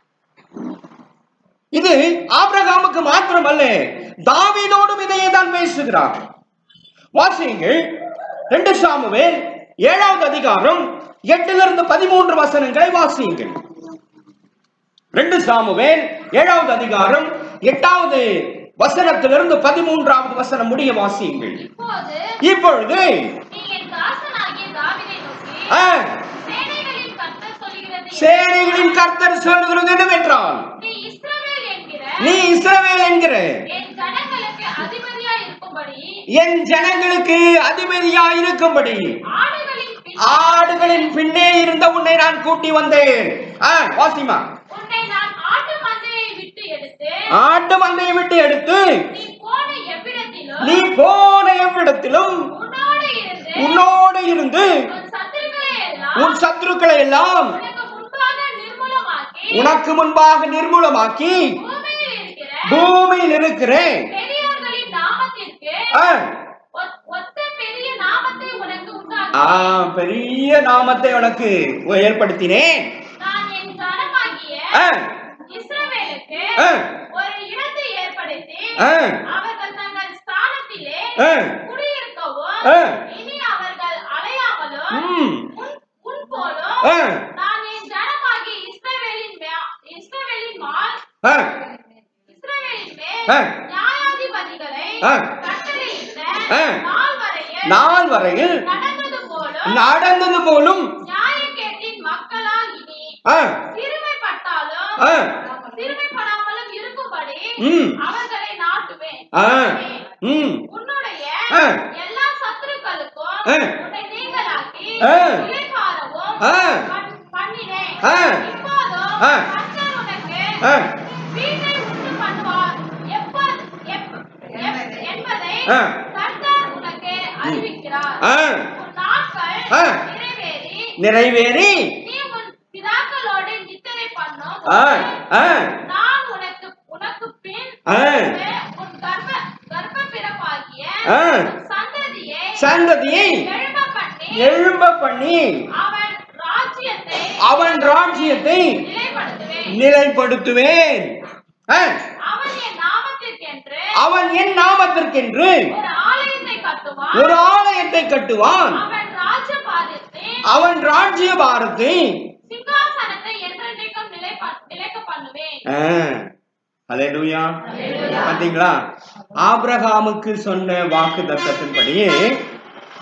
இது ஆபிரகாமுக்கு மாத்திரமல்ல தாவீதோடும் இதையே தான் பேசுகிறார் வாசியுங்கள் ரெண்டு சாமுவேல் ஏழாவது அதிகாரம் எட்டிலிருந்து பதிமூன்று வசனங்களை வாசியுங்கள் ரெண்டு சாமுவேல் ஏழாவது அதிகாரம் எட்டாவது வசனத்திலிருந்து பதிமூன்றாவது வசனம் முடிய வாசியுங்கள் இப்போது இப்பொழுது நீ என் தாசனாகிய தாவீதை நோக்கி ஆ, சேனைகளின் கர்த்தர் சொல்லுகிறது சேனைகளின் கர்த்தர் சொல்கிறது என்னவென்றால் நீ இஸ்ரவேல் என்கிற நீ இஸ்ரவேல் என்கிற என் ஜனங்களுக்கு அதிபதியா இருக்கும்படி என் ஜனங்களுக்கு அதிபதியா இருக்கும்படி ஆடுகளின் பின் ஆடுகளின் பின்னே இருந்த உன்னை நான் கூட்டி வந்தேன் ஆ, வாசிமா உன்னை நான் ஆட்டு மந்தையை விட்டு எடுத்து ஆட்டு மந்தையை விட்டு எடுத்து நீ போன எவ்விடத்திலும் நீ போன எவ்விடத்திலும் உன்னோடு இருந்து உன்னோடு இருந்து உன் சத்துருக்களை எல்லாம் உன் சத்துருக்களை எல்லாம் உனக்கு முன்பாக நிர்மூலமாக்கி உனக்கு முன்பாக நிர்மூலமாக்கி பூமியில் இருக்கிற பூமியில் இருக்கிறேன் பெரியோர்களின் நாமத்திற்கு ஆ, ஒத்- ஒத்த பெரிய நாமத்தை உனக்கு ஆ, உண்டாக்கி பெரிய நாமத்தை உனக்கு ஏற்படுத்தினேன் நான் என் ஜனமாகிய ஆ, இஸ்ரவேலுக்கு ஆ. ஒரு இடத்தை ஏற்படுத்தி ஆ. அவர்கள் தங்கள் ஸ்தானத்திலே ஆ. குடியிருக்கவும் ஆ. இனி அவர்கள் அலையாமலும் ம். உன்- உன் போலும் ஆ. நான் என் ஜனமாகிய இஸ்ரவேலின் மே- இஸ்ரவேலின் மால் ஆ, இஸ்ரவேலின் ஆ. மேல் நியாயாதிபதிகளை ஆ. கட்டளையிட்ட ஆ. நாள் வரையில் நாள் வரையில் நடந்தது போலும் நடந்தது போலும் நியாயக்கேட்டின் மக்களால் இனி ஆ, சிறுமைப்பட்டாலும் ஆ. சிறுமைப்படாமலும் இருக்கும்படி ம். அவர்களை நாட்டுவேன் ஆ, ம். உன்னுடைய ஆ. எல்லா சத்துருக்களுக்கும் ஆ. உன்னை நீங்களாக்கி ஆ. இளைப்பாறவும் ஆ. பண்- பண்ணினேன் ஆ. இப்போதோ ஆ. கர்த்தர் உனக்கு ஆ. வீட்டை உண்டு பண்ணுவார் எப்ப- எப்- எப்- என்பதை ஆ. கர்த்தர் உனக்கு அறிவிக்கிறார் ஆ. உன் நாட்கள் ஆ. நிறைவேறி நிறைவேறி நீ உன் பிதாக்களோடு நித்திரை பண்ணும் ஆ, ஆ, நான் உனக்கு உனக்கு பின் ஆ. உன் கர்ப்ப கர்ப்ப பிறப்பாகிய ஆ. உன் சந்ததியை சந்ததியை எழும்ப பண்ணி எழும்ப பண்ணி அவன் ராஜ்யத்தை அவன் ராஜ்யத்தை நிலைப்படுத்துவேன் நிலைப்படுத்துவேன் ஆ, அவன் என் நாமத்திற்கென்று அவன் என் நாமத்திற்கென்று ஒரு ஆலயத்தை கட்டுவான் ஒரு ஆலயத்தை கட்டுவான் அவன் ராஜபாதத்தை அவன் ராஜ்ய பாரத்தை சிங்காசனத்தை என்றென்றைக்கும் நிலை நிலைக்க பண்ணுவேன் அலையலூயா பாத்தீங்களா ஆபிரகாமுக்கு சொன்ன வாக்கு தத்தத்தின்படியே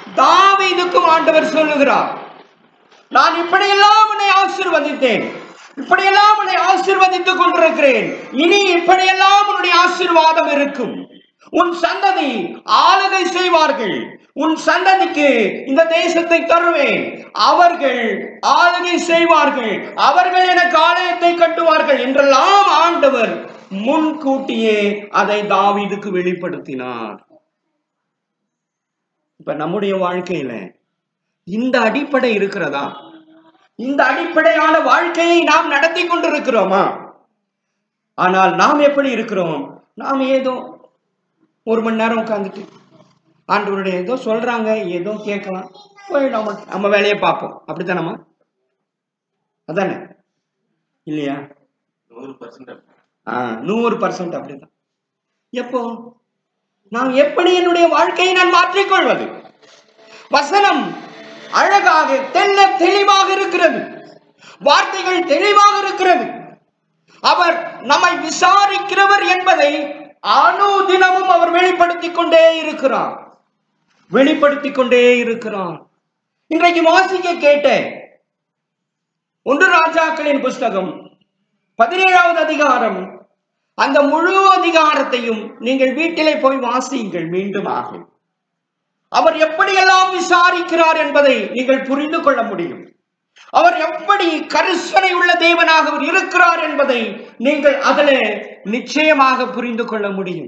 தாவீதுக்கும் ஆண்டவர் சொல்லுகிறார் நான் இப்படியெல்லாம் உன்னை ஆசீர்வதித்தேன் இப்படியெல்லாம் உன்னை ஆசீர்வதித்துக் கொண்டிருக்கிறேன் இனி இப்படியெல்லாம் உன்னுடைய ஆசீர்வாதம் இருக்கும் உன் சந்ததி ஆளுகை செய்வார்கள் உன் சந்ததிக்கு இந்த தேசத்தை தருவேன் அவர்கள் ஆளுகை செய்வார்கள் அவர்கள் எனக்கு ஆலயத்தை கட்டுவார்கள் என்றெல்லாம் ஆண்டவர் முன்கூட்டியே அதை தாவீதுக்கு வெளிப்படுத்தினார் இப்ப நம்முடைய வாழ்க்கையில இந்த அடிப்படை இருக்கிறதா இந்த அடிப்படையான வாழ்க்கையை நாம் நடத்தி கொண்டிருக்கிறோமா ஆனால் நாம் எப்படி இருக்கிறோம் நாம் ஏதோ ஒரு மணி நேரம் உட்காந்துட்டு ஆண்டவருடைய ஏதோ சொல்றாங்க ஏதோ கேட்கலாம் போய் நம்ம நம்ம வேலையை பார்ப்போம் அப்படித்தானம்மா அதானே இல்லையா நூறு பர்சன்ட் ஆ நூறு பர்சன்ட் அப்படிதான் எப்போ நான் எப்படி என்னுடைய வாழ்க்கையை நான் மாற்றிக்கொள்வது வசனம் அழகாக தெல்ல தெளிவாக இருக்கிறது வார்த்தைகள் தெளிவாக இருக்கிறது அவர் நம்மை விசாரிக்கிறவர் என்பதை அனுதினமும் அவர் வெளிப்படுத்திக் கொண்டே இருக்கிறார் வெளிப்படுத்திக் கொண்டே இருக்கிறார் இன்றைக்கு வாசிக்க கேட்டேன் ஒன்று ராஜாக்களின் புஸ்தகம் பதினேழாவது அதிகாரம் அந்த முழு அதிகாரத்தையும் நீங்கள் வீட்டிலே போய் வாசியுங்கள் மீண்டுமாக அவர் எப்படியெல்லாம் விசாரிக்கிறார் என்பதை நீங்கள் புரிந்து கொள்ள முடியும் அவர் எப்படி கரிசனை உள்ள தேவனாக அவர் இருக்கிறார் என்பதை நீங்கள் அதில் நிச்சயமாக புரிந்து கொள்ள முடியும்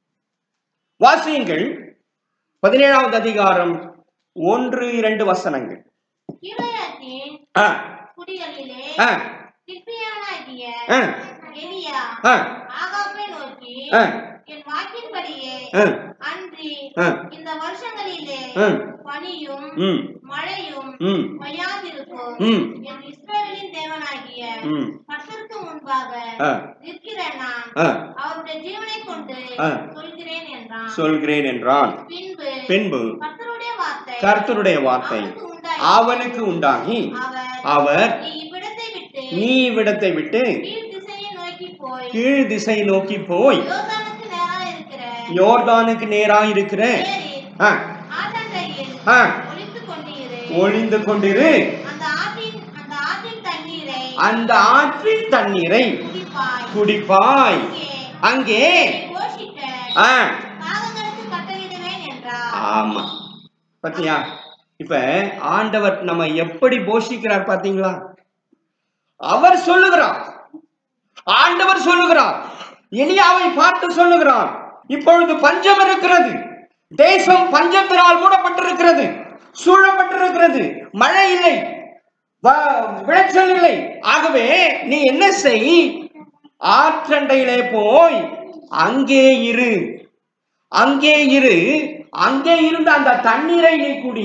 வாசியுங்கள் பதினேழாவது அதிகாரம் ஒன்று இரண்டு வசனங்கள் கீழையாத்தின் ஆ, குடிகளிலே ஆ, கிப்பியானாகிய ஆ, எலியா ஆ, ஆகாப்பை நோக்கி ஆ, என் வாக்கின்படியே ஆ, அன்றி ஆ. இந்த வருஷங்களிலே ஆ. பனியும் ம், மழையும் ம், பெய்யாதிருக்கும் ம், என் இஸ்ரவேலின் தேவனாகிய ம். கர்த்தருக்கு முன்பாக ஆ. நிற்கிற நான் ஆ. அவருடைய ஜீவனை கொண்டு ஆ. சொல்கிறேன் என்றான் சொல்கிறேன் என்றான் பின்பு பின்பு கர்த்தருடைய வார்த்தை கர்த்தருடைய வார்த்தை அவனுக்கு உண்டாகி அவனுக்கு உண்டாகி அவர் அவர் நீ இவ்விடத்தை விட்டு நீ இவ்விடத்தை விட்டு கீழ் திசையை நோக்கி போய் கீழ் திசை நோக்கி போய் யோர்தானுக்கு நேரா இருக்கிற யோர்தானுக்கு நேராக இருக்கிற ஏரில் ஆ, ஆற்றங்கரையில் ஆ. ஒளித்துக் கொண்டிரு ஒளிந்து கொண்டிரு அந்த ஆற்றின் அந்த ஆற்றின் தண்ணீரை அந்த ஆற்றின் தண்ணீரை குடிப்பாய் குடிப்பாய் அங்கே அங்கே நீ போஷிக்க ஆ, காகங்களுக்கு கட்டளையிடுவேன் என்றார் ஆமா பாத்தியா இப்ப ஆண்டவர் நம்ம எப்படி போஷிக்கிறார் பாத்தீங்களா அவர் சொல்லுகிறார் ஆண்டவர் சொல்லுகிறார் எலியாவை பார்த்து சொல்லுகிறார் இப்பொழுது பஞ்சம் இருக்கிறது தேசம் பஞ்சத்தினால் மூடப்பட்டிருக்கிறது சூழப்பட்டிருக்கிறது மழை இல்லை வ- விளைச்சல் இல்லை ஆகவே நீ என்ன செய் ஆற்றண்டையிலே போய் அங்கே இரு அங்கே இரு அங்கே இருந்த அந்த தண்ணீரை நீ குடி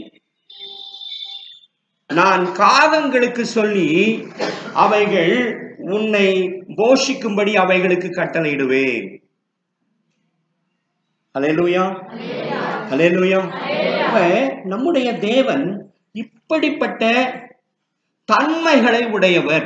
நான் காகங்களுக்கு சொல்லி அவைகள் உன்னை போஷிக்கும்படி அவைகளுக்கு கட்டளையிடுவேன் ஹalleluya ஹalleluya அப்ப நம்முடைய தேவன் இப்படிப்பட்ட தன்மைகளை உடையவர்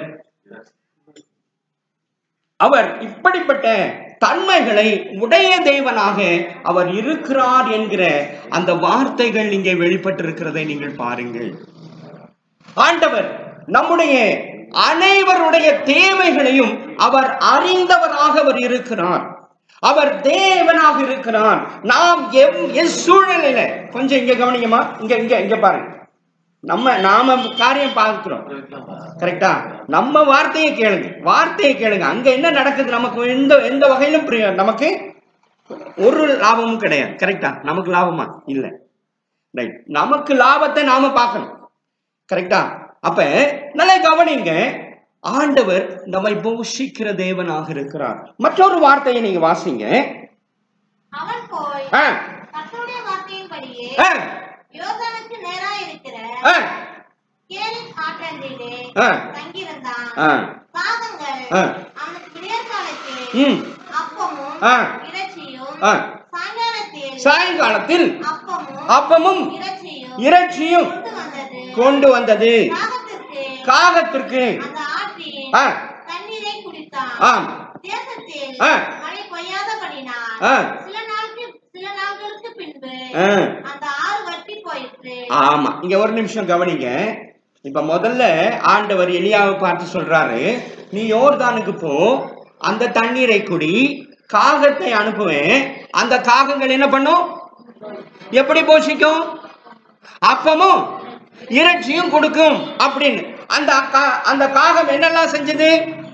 அவர் இப்படிப்பட்ட தன்மைகளை உடைய தேவனாக அவர் இருக்கிறார் என்கிற அந்த வார்த்தைகள் இங்கே வெளிப்பட்டிருக்கிறதை நீங்கள் பாருங்கள் ஆண்டவர் நம்முடைய அனைவருடைய தேவைகளையும் அவர் அறிந்தவராக அவர் இருக்கிறார் அவர் தேவனாக இருக்கிறார் நாம் எவ் எச்சூழலில கொஞ்சம் இங்க கவனிங்கம்மா இங்க இங்க இங்க பாருங்க நம்ம நாம காரியம் பார்க்கிறோம் கரெக்டா நம்ம வார்த்தையை கேளுங்க வார்த்தையை கேளுங்க அங்க என்ன நடக்குது நமக்கு எந்த எந்த வகையிலும் பிரிய- நமக்கு ஒரு லாபமும் கிடையாது கரெக்டா நமக்கு லாபமா இல்ல ரைட் நமக்கு லாபத்தை நாம பார்க்கணும் கரெக்டா அப்ப நல்லா கவனிங்க ஆண்டவர் நம்மை போஷிக்கிற தேவனாக இருக்கிறார் மற்றொரு வார்த்தையை நீங்க வாசிங்க அவன் போய் ஆ, கர்த்தருடைய வார்த்தையின்படியே ஆ, யோர்தானுக்கு நேரா இருக்கிற ஆ, கேரின் ஆற்றண்டிலே ஆ. தங்கியிருந்தான் ஆ. காகங்கள் ஆ. அவனுக்கு விடியற்காலத்தில் ம், அப்பமும் ஆ. இறைச்சியும் ஆ. சாயங்காலத்தில் சாயங்காலத்தில் அப்பமும் அப்பமும் இறைச்சியும் இறைச்சியும் கொண்டு வந்தது கொண்டு வந்தது காகத்திற்கு காகத்திற்கு அந்த ஆற்றின் ஆ. தண்ணீரை குடித்தான் ஆம் தேசத்தில் ஆ. மழை பெய்யாதபடினால் ஆ. சில நாளுக்கு சில நாட்களுக்கு பின்பு ஆ. அந்த ஆறு வற்றி போயிற்று ஆமா இங்க ஒரு நிமிஷம் கவனிங்க இப்ப முதல்ல ஆண்டவர் எலியாவை பார்த்து சொல்றாரு நீ யோர்தானுக்கு போ அந்த தண்ணீரை குடி காகத்தை அனுப்புவேன் அந்த காகங்கள் என்ன பண்ணும் எப்படி போஷிக்கும் அப்பமும் இறைச்சியும் கொடுக்கும் அப்படின்னு அந்த கா- அந்த காகம் என்னெல்லாம் செஞ்சது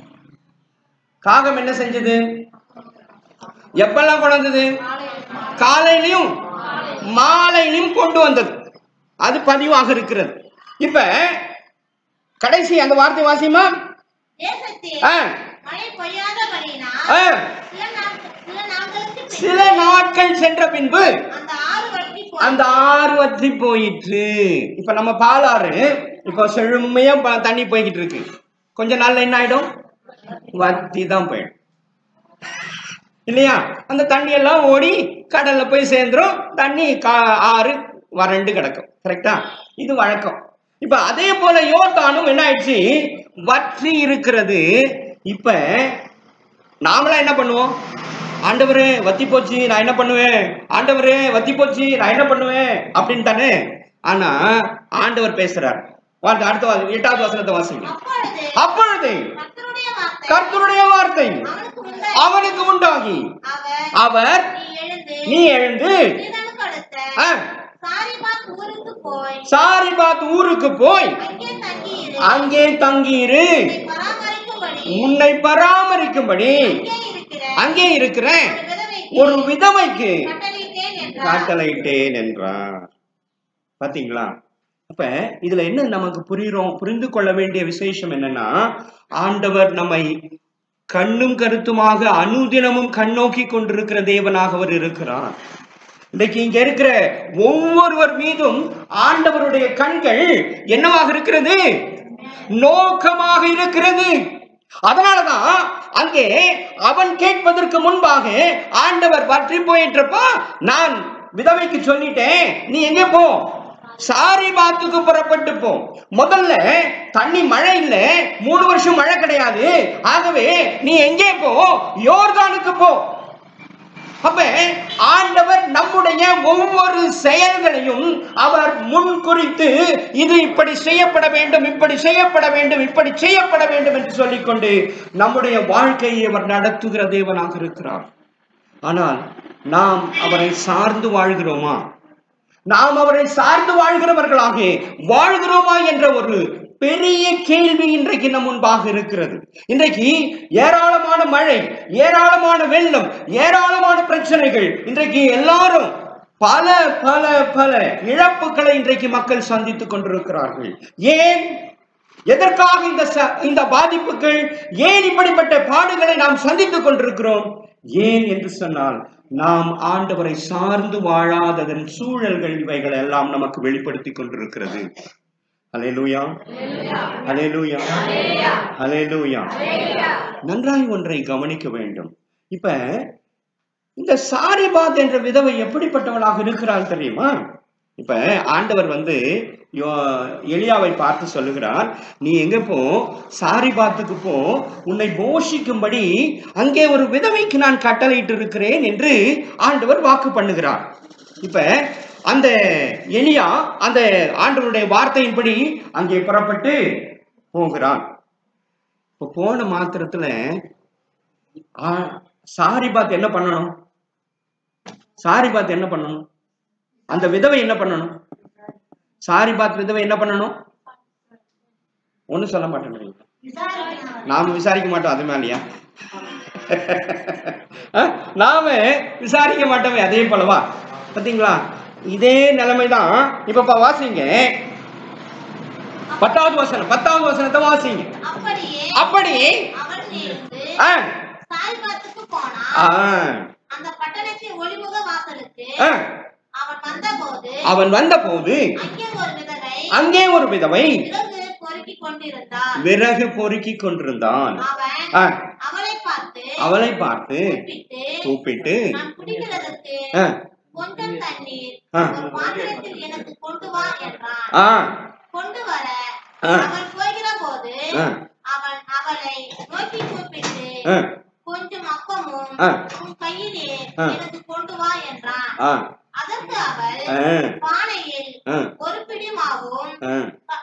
காகம் என்ன செஞ்சது எப்பெல்லாம் கொண்டு வந்தது காலையிலையும் மாலையிலையும் கொண்டு வந்தது அது பதிவாக இருக்கிறது இப்ப கடைசி அந்த வார்த்தை வாசியமா தேசத்தில் ஆ, மழை பொய்யாதபடியினால் ஆ. சில நாட்கள் சில நாட்களுக்கு பின் சில நாட்கள் சென்ற பின்பு அந்த ஆறு வற்றி போய் அந்த ஆறு வற்றி போயிற்று இப்ப நம்ம பாலாறு இப்போ செழுமையா ப- தண்ணி போய்கிட்டு இருக்கு கொஞ்ச நாள்ல என்ன ஆயிடும் வத்தி தான் போயிடும் இல்லையா அந்த தண்ணி எல்லாம் ஓடி கடல்ல போய் சேர்ந்துரும் தண்ணி கா- ஆறு வறண்டு கிடக்கும் கரெக்டா இது வழக்கம் இப்ப அதே போல யோர்தானும் என்ன ஆயிடுச்சு வற்றி இருக்கிறது இப்ப நாமளாம் என்ன பண்ணுவோம் ஆண்டவரே வத்தி போச்சு நான் என்ன பண்ணுவேன் ஆண்டவரே வத்தி போச்சு நான் என்ன பண்ணுவேன் அப்படின்னு தானே ஆனா ஆண்டவர் பேசுறார் வார்த்தை அடுத்த வா- எட்டாவது வசனத்தை வாசிங்க அப்பொழுது அப்பொழுது கர்த்தருடைய வார்த்தை கர்த்தருடைய வார்த்தை அவனுக்கு உண்டாகி அவனுக்கு உண்டாகி அவர் அவர் நீ எழுந்து நீ எழுந்து சீதனுக்கு அடுத்த ஆ, சாரிபாத் ஊருக்கு போய் சாரிபாத் ஊருக்கு போய் அங்கே தங்கியிரு அங்கே தங்கியிரு உன்னை பராமரிக்கும்படி உன்னை பராமரிக்கும்படி அங்கே இருக்கிற அங்கே இருக்கிற ஒரு விதவைக்கு ஒரு விதவைக்கு கட்டளையிட்டேன் என்றார் காட்டளையிட்டேன் என்றார் பாத்தீங்களா அப்ப இதுல என்ன நமக்கு புரியுறோம் புரிந்து கொள்ள வேண்டிய விசேஷம் என்னன்னா ஆண்டவர் நம்மை கண்ணும் கருத்துமாக அனுதினமும் கண்ணோக்கி கொண்டிருக்கிற தேவனாக அவர் இருக்கிறார் இன்றைக்கு இங்க இருக்கிற ஒவ்வொருவர் மீதும் ஆண்டவருடைய கண்கள் என்னவாக இருக்கிறது நோக்கமாக இருக்கிறது அதனாலதான் அங்கே அவன் கேட்பதற்கு முன்பாக ஆண்டவர் பற்றி போயிட்டப்ப நான் விதவைக்கு சொல்லிட்டேன் நீ எங்கே போ சாரி பாத்துக்கு புறப்பட்டு போ முதல்ல தண்ணி மழை இல்ல மூணு வருஷம் மழை கிடையாது ஆகவே நீ எங்கே போ யோர்தானுக்கு போ அப்ப ஆண்டவர் நம்முடைய ஒவ்வொரு செயல்களையும் அவர் முன் குறித்து இது இப்படி செய்யப்பட வேண்டும் இப்படி செய்யப்பட வேண்டும் இப்படி செய்யப்பட வேண்டும் என்று சொல்லிக்கொண்டு நம்முடைய வாழ்க்கையை அவர் நடத்துகிற தேவனாக இருக்கிறார் ஆனால் நாம் அவரை சார்ந்து வாழ்கிறோமா நாம் அவரை சார்ந்து வாழ்கிறவர்களாக வாழ்கிறோமா என்ற ஒரு பெரிய கேள்வி இன்றைக்கு நம் முன்பாக இருக்கிறது இன்றைக்கு ஏராளமான மழை ஏராளமான வெள்ளம் ஏராளமான பிரச்சனைகள் இன்றைக்கு எல்லாரும் பல பல பல இழப்புகளை இன்றைக்கு மக்கள் சந்தித்துக் கொண்டிருக்கிறார்கள் ஏன் எதற்காக இந்த ச- இந்த பாதிப்புகள் ஏன் இப்படிப்பட்ட பாடுகளை நாம் சந்தித்துக் கொண்டிருக்கிறோம் ஏன் என்று சொன்னால் நாம் ஆண்டவரை சார்ந்து வாழாததன் சூழல்கள் இவைகள் எல்லாம் நமக்கு வெளிப்படுத்திக் கொண்டிருக்கிறது அலேலூயா அலேலூயா அலேலூயா நன்றாய் ஒன்றை கவனிக்க வேண்டும் இப்ப இந்த சாரிபாத் என்ற விதவை எப்படிப்பட்டவளாக இருக்கிறாள் தெரியுமா இப்ப ஆண்டவர் வந்து யோ- எலியாவை பார்த்து சொல்லுகிறார் நீ எங்க போ சாரிபாத்துக்கு போ உன்னை போஷிக்கும்படி அங்கே ஒரு விதவைக்கு நான் கட்டளையிட்டு இருக்கிறேன் என்று ஆண்டவர் வாக்கு பண்ணுகிறார் இப்ப அந்த எலியா அந்த ஆண்டவருடைய வார்த்தையின்படி அங்கே புறப்பட்டு போகிறான் இப்ப போன மாத்திரத்துல ஆ- சாரிபாத் என்ன பண்ணணும் சாரிபாத் என்ன பண்ணணும் அந்த விதவை என்ன பண்ணணும் சாரிபாத் விதவை என்ன பண்ணணும் ஒண்ணும் சொல்ல மாட்டேன் நாம விசாரிக்க மாட்டோம் அது மேலயா அஹ், நாம விசாரிக்க மாட்டோமே அதே போலவா பாத்தீங்களா இதே நிலைமைதான் இப்ப பா- வாசிங்க பத்தாவது வசனம் பத்தாவது வசனத்தை வாசிங்க அப்படியே அப்படி அவன் எழுந்து ஆ, சாரிபாத்துக்கு போனான் ஆ, அந்த பட்டணத்தின் ஒளிமுக வாசலுக்கு ஆ, அவன் வந்தபோது அவன் வந்த போது அங்கே ஒரு விதவை அங்கே ஒரு விதவை விறகு பொறுக்கிக் கொண்டிருந்தாள் விறகு பொறுக்கிக் கொண்டிருந்தான் அவன் ஆ, அவளை பார்த்து அவளை பார்த்து கூப்பிட்டு கூப்பிட்டு நான் குடிக்கிறதற்கு ஆ, கொஞ்சம் தண்ணீர் ஆ. ஒரு பாத்திரத்தில் எனக்கு கொண்டு வா என்றான் ஆ, கொண்டு வர ஆ. அவன் போகிற போது ஆ. அவன் அவளை நோக்கி கூப்பிட்டு ஆ, கொஞ்சம் அப்பமும் ஆ. உன் கையிலே ஆ. எனக்கு கொண்டு வா என்றான் ஆ, அதற்கு அவள் ஆ, பானையில் ஆ, ஒரு பிடி மாவும் ஆ, க-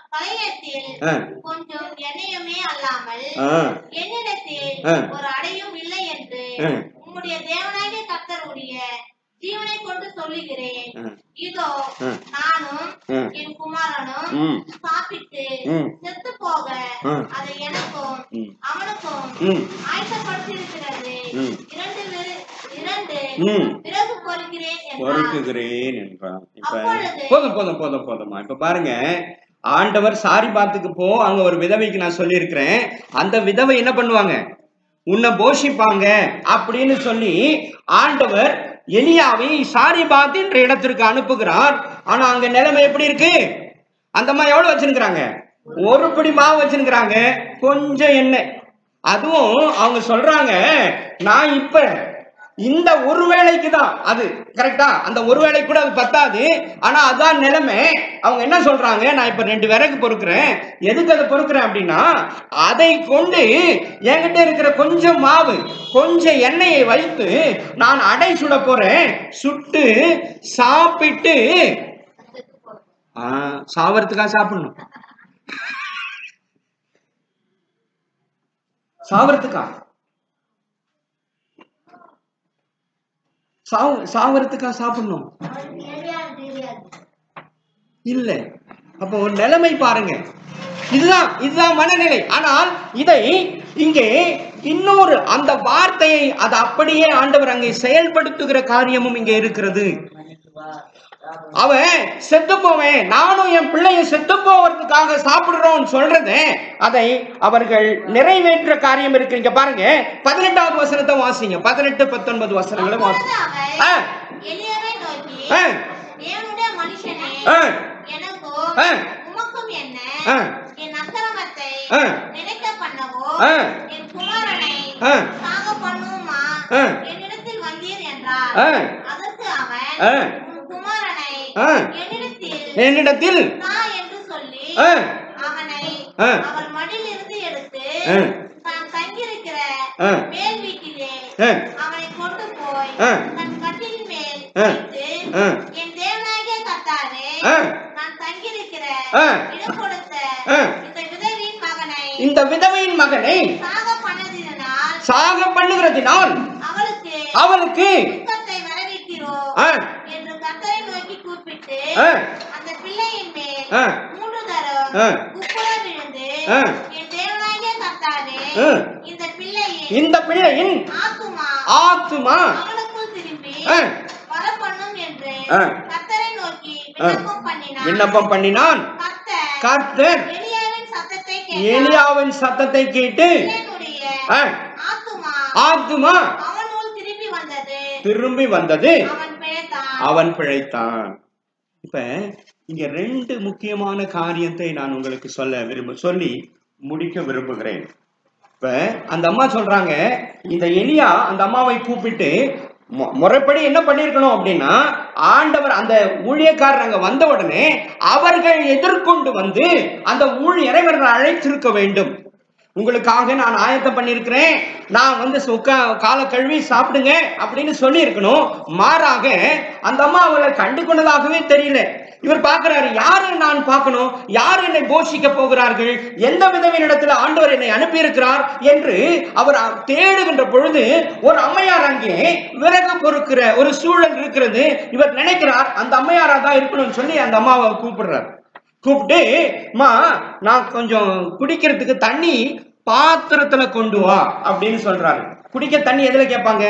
கலையத்தில் ஆ. கொஞ்சம் எண்ணெயுமே அல்லாமல் ஆ, என்னிடத்தில் ஆ. ஒரு அடையும் இல்லை என்று ஆ. உம்முடைய தேவனாகிய கர்த்தருடைய ஜீவனை கொண்டு சொல்லுகிறேன் ஆ. இதோ ஆ. நானும் ஆ. என் குமாரனும் ம். சாப்பிட்டு ம். செத்து போக ஆ. அதை எனக்கும் ம். அவனுக்கும் ம். ஆயத்தப்படுத்தியிருக்கிறது ம். இரண்டு விரு- இரண்டு ம். பிறகு பொறுக்கிறேன் என்றார் பொறுக்குகிறேன் என்றான் இப்ப அப்பொழுது- போதும் போதும் போதும் போதும்மா இப்ப பாருங்க ஆண்டவர் சாரி பாத்துக்கு போ அங்க ஒரு விதவைக்கு நான் சொல்லியிருக்கிறேன் அந்த விதவை என்ன பண்ணுவாங்க உன்னை போஷிப்பாங்க அப்படின்னு சொல்லி ஆண்டவர் எலியாவை சாரிபாத் என்ற இடத்திற்கு அனுப்புகிறார் ஆனா அங்க நிலைமை எப்படி இருக்கு அந்த அம்மா எவ்வளவு வச்சிருக்கிறாங்க ஒரு பிடி மாவு வச்சிருக்கிறாங்க கொஞ்சம் எண்ணெய் அதுவும் அவங்க சொல்றாங்க நான் இப்ப இந்த ஒரு வேளைக்கு தான் அது கரெக்டா அந்த ஒரு வேளைக்கு கூட அது பத்தாது ஆனா அதான் நிலைமை அவங்க என்ன சொல்றாங்க நான் இப்ப ரெண்டு விறகு பொறுக்கிறேன் எதுக்கு அதை பொறுக்கிறேன் அப்படின்னா அதை கொண்டு என்கிட்ட இருக்கிற கொஞ்சம் மாவு கொஞ்சம் எண்ணெயை வைத்து நான் அடை சுட போறேன் சுட்டு சாப்பிட்டு ஆ, சாவறதுக்காக சாப்பிடணும் சாவறதுக்கா சாவு சாவறதுக்கா சாப்பிடணும் இல்ல அப்ப ஒரு நிலைமை பாருங்க இதுதான் இதுதான் மனநிலை ஆனால் இதை இங்கே இன்னொரு அந்த வார்த்தையை அதை அப்படியே ஆண்டவர் அங்கே செயல்படுத்துகிற காரியமும் இங்கே இருக்கிறது அவன் செத்து போவேன் நானும் என் பிள்ளையும் செத்து போவதற்காக சாப்பிடுறோம் சொல்றத அதை அவர்கள் நிறைவேற்ற காரியம் இருக்கு இங்க பாருங்க பதினெட்டாவது வசனத்தை வாசிங்க பதினெட்டு பத்தொன்பது வசனங்களை அப்பொழுது வாசிங்க அவர் ஆ. எலியாவை நோக்கி ஆ. தேவனுடைய மனுஷனே ஆ. எனக்கும் ஆ. உமக்கும் என்ன ஆ. என் அக்கிரமத்தை ஆ. நினைக்க பண்ணவோ ஆ. என் குமாரனை ஆ. சாக பண்ணுவோமா ஆ. என்னிடத்தில் வந்தீர் என்றார் ஆ. அதற்கு அவன் ஆ. உன் குமாரனை ஆ. என்னிடத்தில் என்னிடத்தில் தா என்று சொல்லி ஆ. அவனை ஆ. அவள் மடியிலிருந்து எடுத்து ஆ. தான் தங்கியிருக்கிற ஆ. மேல் வீட்டிலே ஆ. அவனை கொண்டு போய் ஆ. தன் கட்டில் மேல் ஆ. வைத்து ஆ. என் தேவனாகிய கர்த்தாவே ஆ. நான் தங்கியிருக்கிற ஆ. இடம் கொடுத்த ஆ. இந்த விதவியின் மகனை இந்த விதவையின் மகனை சாக பண்ணதினால் சாக பண்ணுகிறதினால் அவளுக்கு அவளுக்கு துக்கத்தை வரவிட்டீரோ ஆ. என்று கர்த்தரை நோக்கி கூப்பிட்டு ஆ. அந்த பிள்ளையின் மேல் ஆ. மூன்று தரம் ஆ. குப்புற விழுந்து ஆ. என் தேவனாகிய கர்த்தாவே ஆ. இந்த பிள்ளையின் இந்த பிள்ளையின் ஆத்துமா ஆத்துமா அவனுக்குள் திரும்பி ஆ. வரப்பண்ணும் என்று ஆ. கர்த்தரை நோக்கி ஆ. விண்ணப்பம் பண்ணினான் விண்ணப்பம் பண்ணினான் கர்த்தர் கர்த்தர் எலியாவின் சத்தத்தை கேட்டார் எலியாவின் சத்தத்தை கேட்டு பிள்ளையினுடைய ஆ. ஆத்துமா ஆத்துமா அவனுள் திரும்பி வந்தது திரும்பி வந்தது அவன் பிழைத்தான் அவன் பிழைத்தான் இப்ப இங்க ரெண்டு முக்கியமான காரியத்தை நான் உங்களுக்கு சொல்ல விரும்ப சொல்லி முடிக்க விரும்புகிறேன் இப்ப அந்த அம்மா சொல்றாங்க இந்த எலியா அந்த அம்மாவை கூப்பிட்டு மு- முறைப்படி என்ன பண்ணிருக்கணும் அப்படின்னா ஆண்டவர் அந்த ஊழியக்காரர் அங்க வந்த உடனே அவர்கள் எதிர்கொண்டு வந்து அந்த ஊழியரை இவர்கள் அழைத்திருக்க வேண்டும் உங்களுக்காக நான் ஆயத்தம் பண்ணியிருக்கிறேன் நான் வந்து சொக்க கால கழுவி சாப்பிடுங்க அப்படின்னு சொல்லியிருக்கணும் மாறாக அந்த அம்மா அவளை கண்டு கொண்டதாகவே தெரியல இவர் பார்க்கிறாரு யாரு நான் பார்க்கணும் யார் என்னை போஷிக்க போகிறார்கள் எந்த விதவினிடத்துல ஆண்டவர் என்னை அனுப்பியிருக்கிறார் என்று அவர் அ- தேடுகின்ற பொழுது ஒரு அம்மையார் அங்கே விறகு பொறுக்கிற ஒரு சூழல் இருக்கிறது இவர் நினைக்கிறார் அந்த அம்மையாரா தான் இருக்கணும்னு சொல்லி அந்த அம்மாவை கூப்பிடுறார் கூப்பிட்டு அம்மா நான் கொஞ்சம் குடிக்கிறதுக்கு தண்ணி பாத்திரத்துல கொண்டு வா அப்படின்னு சொல்றாரு குடிக்க தண்ணி எதுல கேட்பாங்க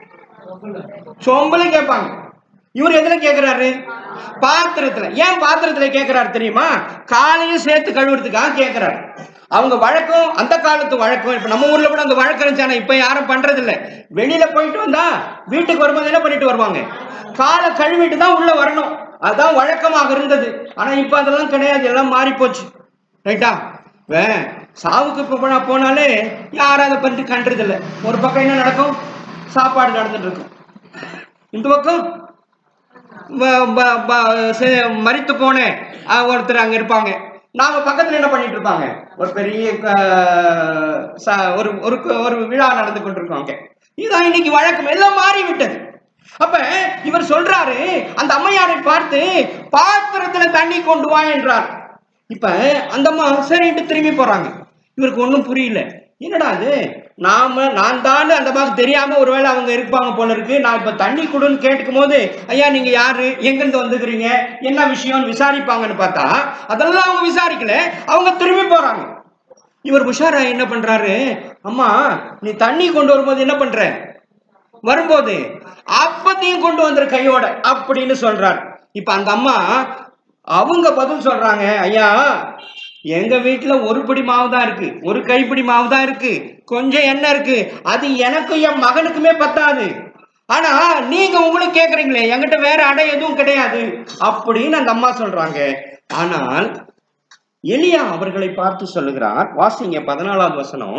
சொம்புல கேட்பாங்க இவர் எதுல கேக்குறாரு பாத்திரத்துல ஏன் பாத்திரத்துல கேக்குறாரு தெரியுமா காலையும் சேர்த்து கழுவுறதுக்காக கேக்குறாரு அவங்க வழக்கம் அந்த காலத்து வழக்கம் இப்ப நம்ம ஊர்ல கூட அந்த வழக்கம் இருந்துச்சு ஆனா இப்ப யாரும் பண்றது இல்ல வெளியில போயிட்டு வந்தா வீட்டுக்கு வரும்போது என்ன பண்ணிட்டு வருவாங்க காலை கழுவிட்டு தான் உள்ள வரணும் அதான் வழக்கமாக இருந்தது ஆனா இப்ப அதெல்லாம் கிடையாது எல்லாம் மாறி போச்சு ரைட்டா வே சாவுக்கு இப்போ போனா போனாலே யாரும் அதை பற்றி கண்டுறது இல்ல ஒரு பக்கம் என்ன நடக்கும் சாப்பாடு நடந்துட்டு இருக்கும் இந்த பக்கம் ப- ப- ப- செ- மரித்து போன அஹ், ஒருத்தர் அங்க இருப்பாங்க நாம பக்கத்துல என்ன பண்ணிட்டு இருப்பாங்க ஒரு பெரிய க- ச- ஒரு ஒரு ஒரு விழா நடந்து கொண்டிருக்கோம் அங்க இதான் இன்னைக்கு வழக்கம் எல்லாம் மாறி விட்டது அப்ப இவர் சொல்றாரு அந்த அம்மையாரை பார்த்து பாத்திரத்துல தண்ணி கொண்டு வா என்றார் இப்ப அந்த அம்மா சரின்ட்டு திரும்பி போறாங்க இவருக்கு ஒன்றும் புரியல என்னடா அது நாம நான் தான் அந்த அம்மாவுக்கு தெரியாம ஒருவேளை அவங்க இருப்பாங்க போல இருக்கு நான் இப்ப தண்ணி கொடுன்னு கேட்டுக்கும் போது ஐயா நீங்க யாரு எங்கிருந்து வந்துக்கிறீங்க என்ன விஷயம்னு விசாரிப்பாங்கன்னு பார்த்தா அதெல்லாம் அவங்க விசாரிக்கல அவங்க திரும்பி போறாங்க இவர் உஷாரா என்ன பண்றாரு அம்மா நீ தண்ணி கொண்டு வரும்போது என்ன பண்ற வரும்போது அப்பத்தையும் கொண்டு வந்துரு கையோட அப்படின்னு சொல்றார் இப்ப அந்த அம்மா அவங்க பதில் சொல்றாங்க ஐயா எங்க வீட்டுல ஒரு பிடி மாவு தான் இருக்கு ஒரு கைப்பிடி மாவு தான் இருக்கு கொஞ்சம் எண்ணெய் இருக்கு அது எனக்கும் என் மகனுக்குமே பத்தாது ஆனா நீங்க உங்களுக்கு கேக்குறீங்களே என்கிட்ட வேற அடை எதுவும் கிடையாது அப்படின்னு அந்த அம்மா சொல்றாங்க ஆனால் எலியா அவர்களை பார்த்து சொல்லுகிறார் வாசிங்க பதினாலாவது வசனம்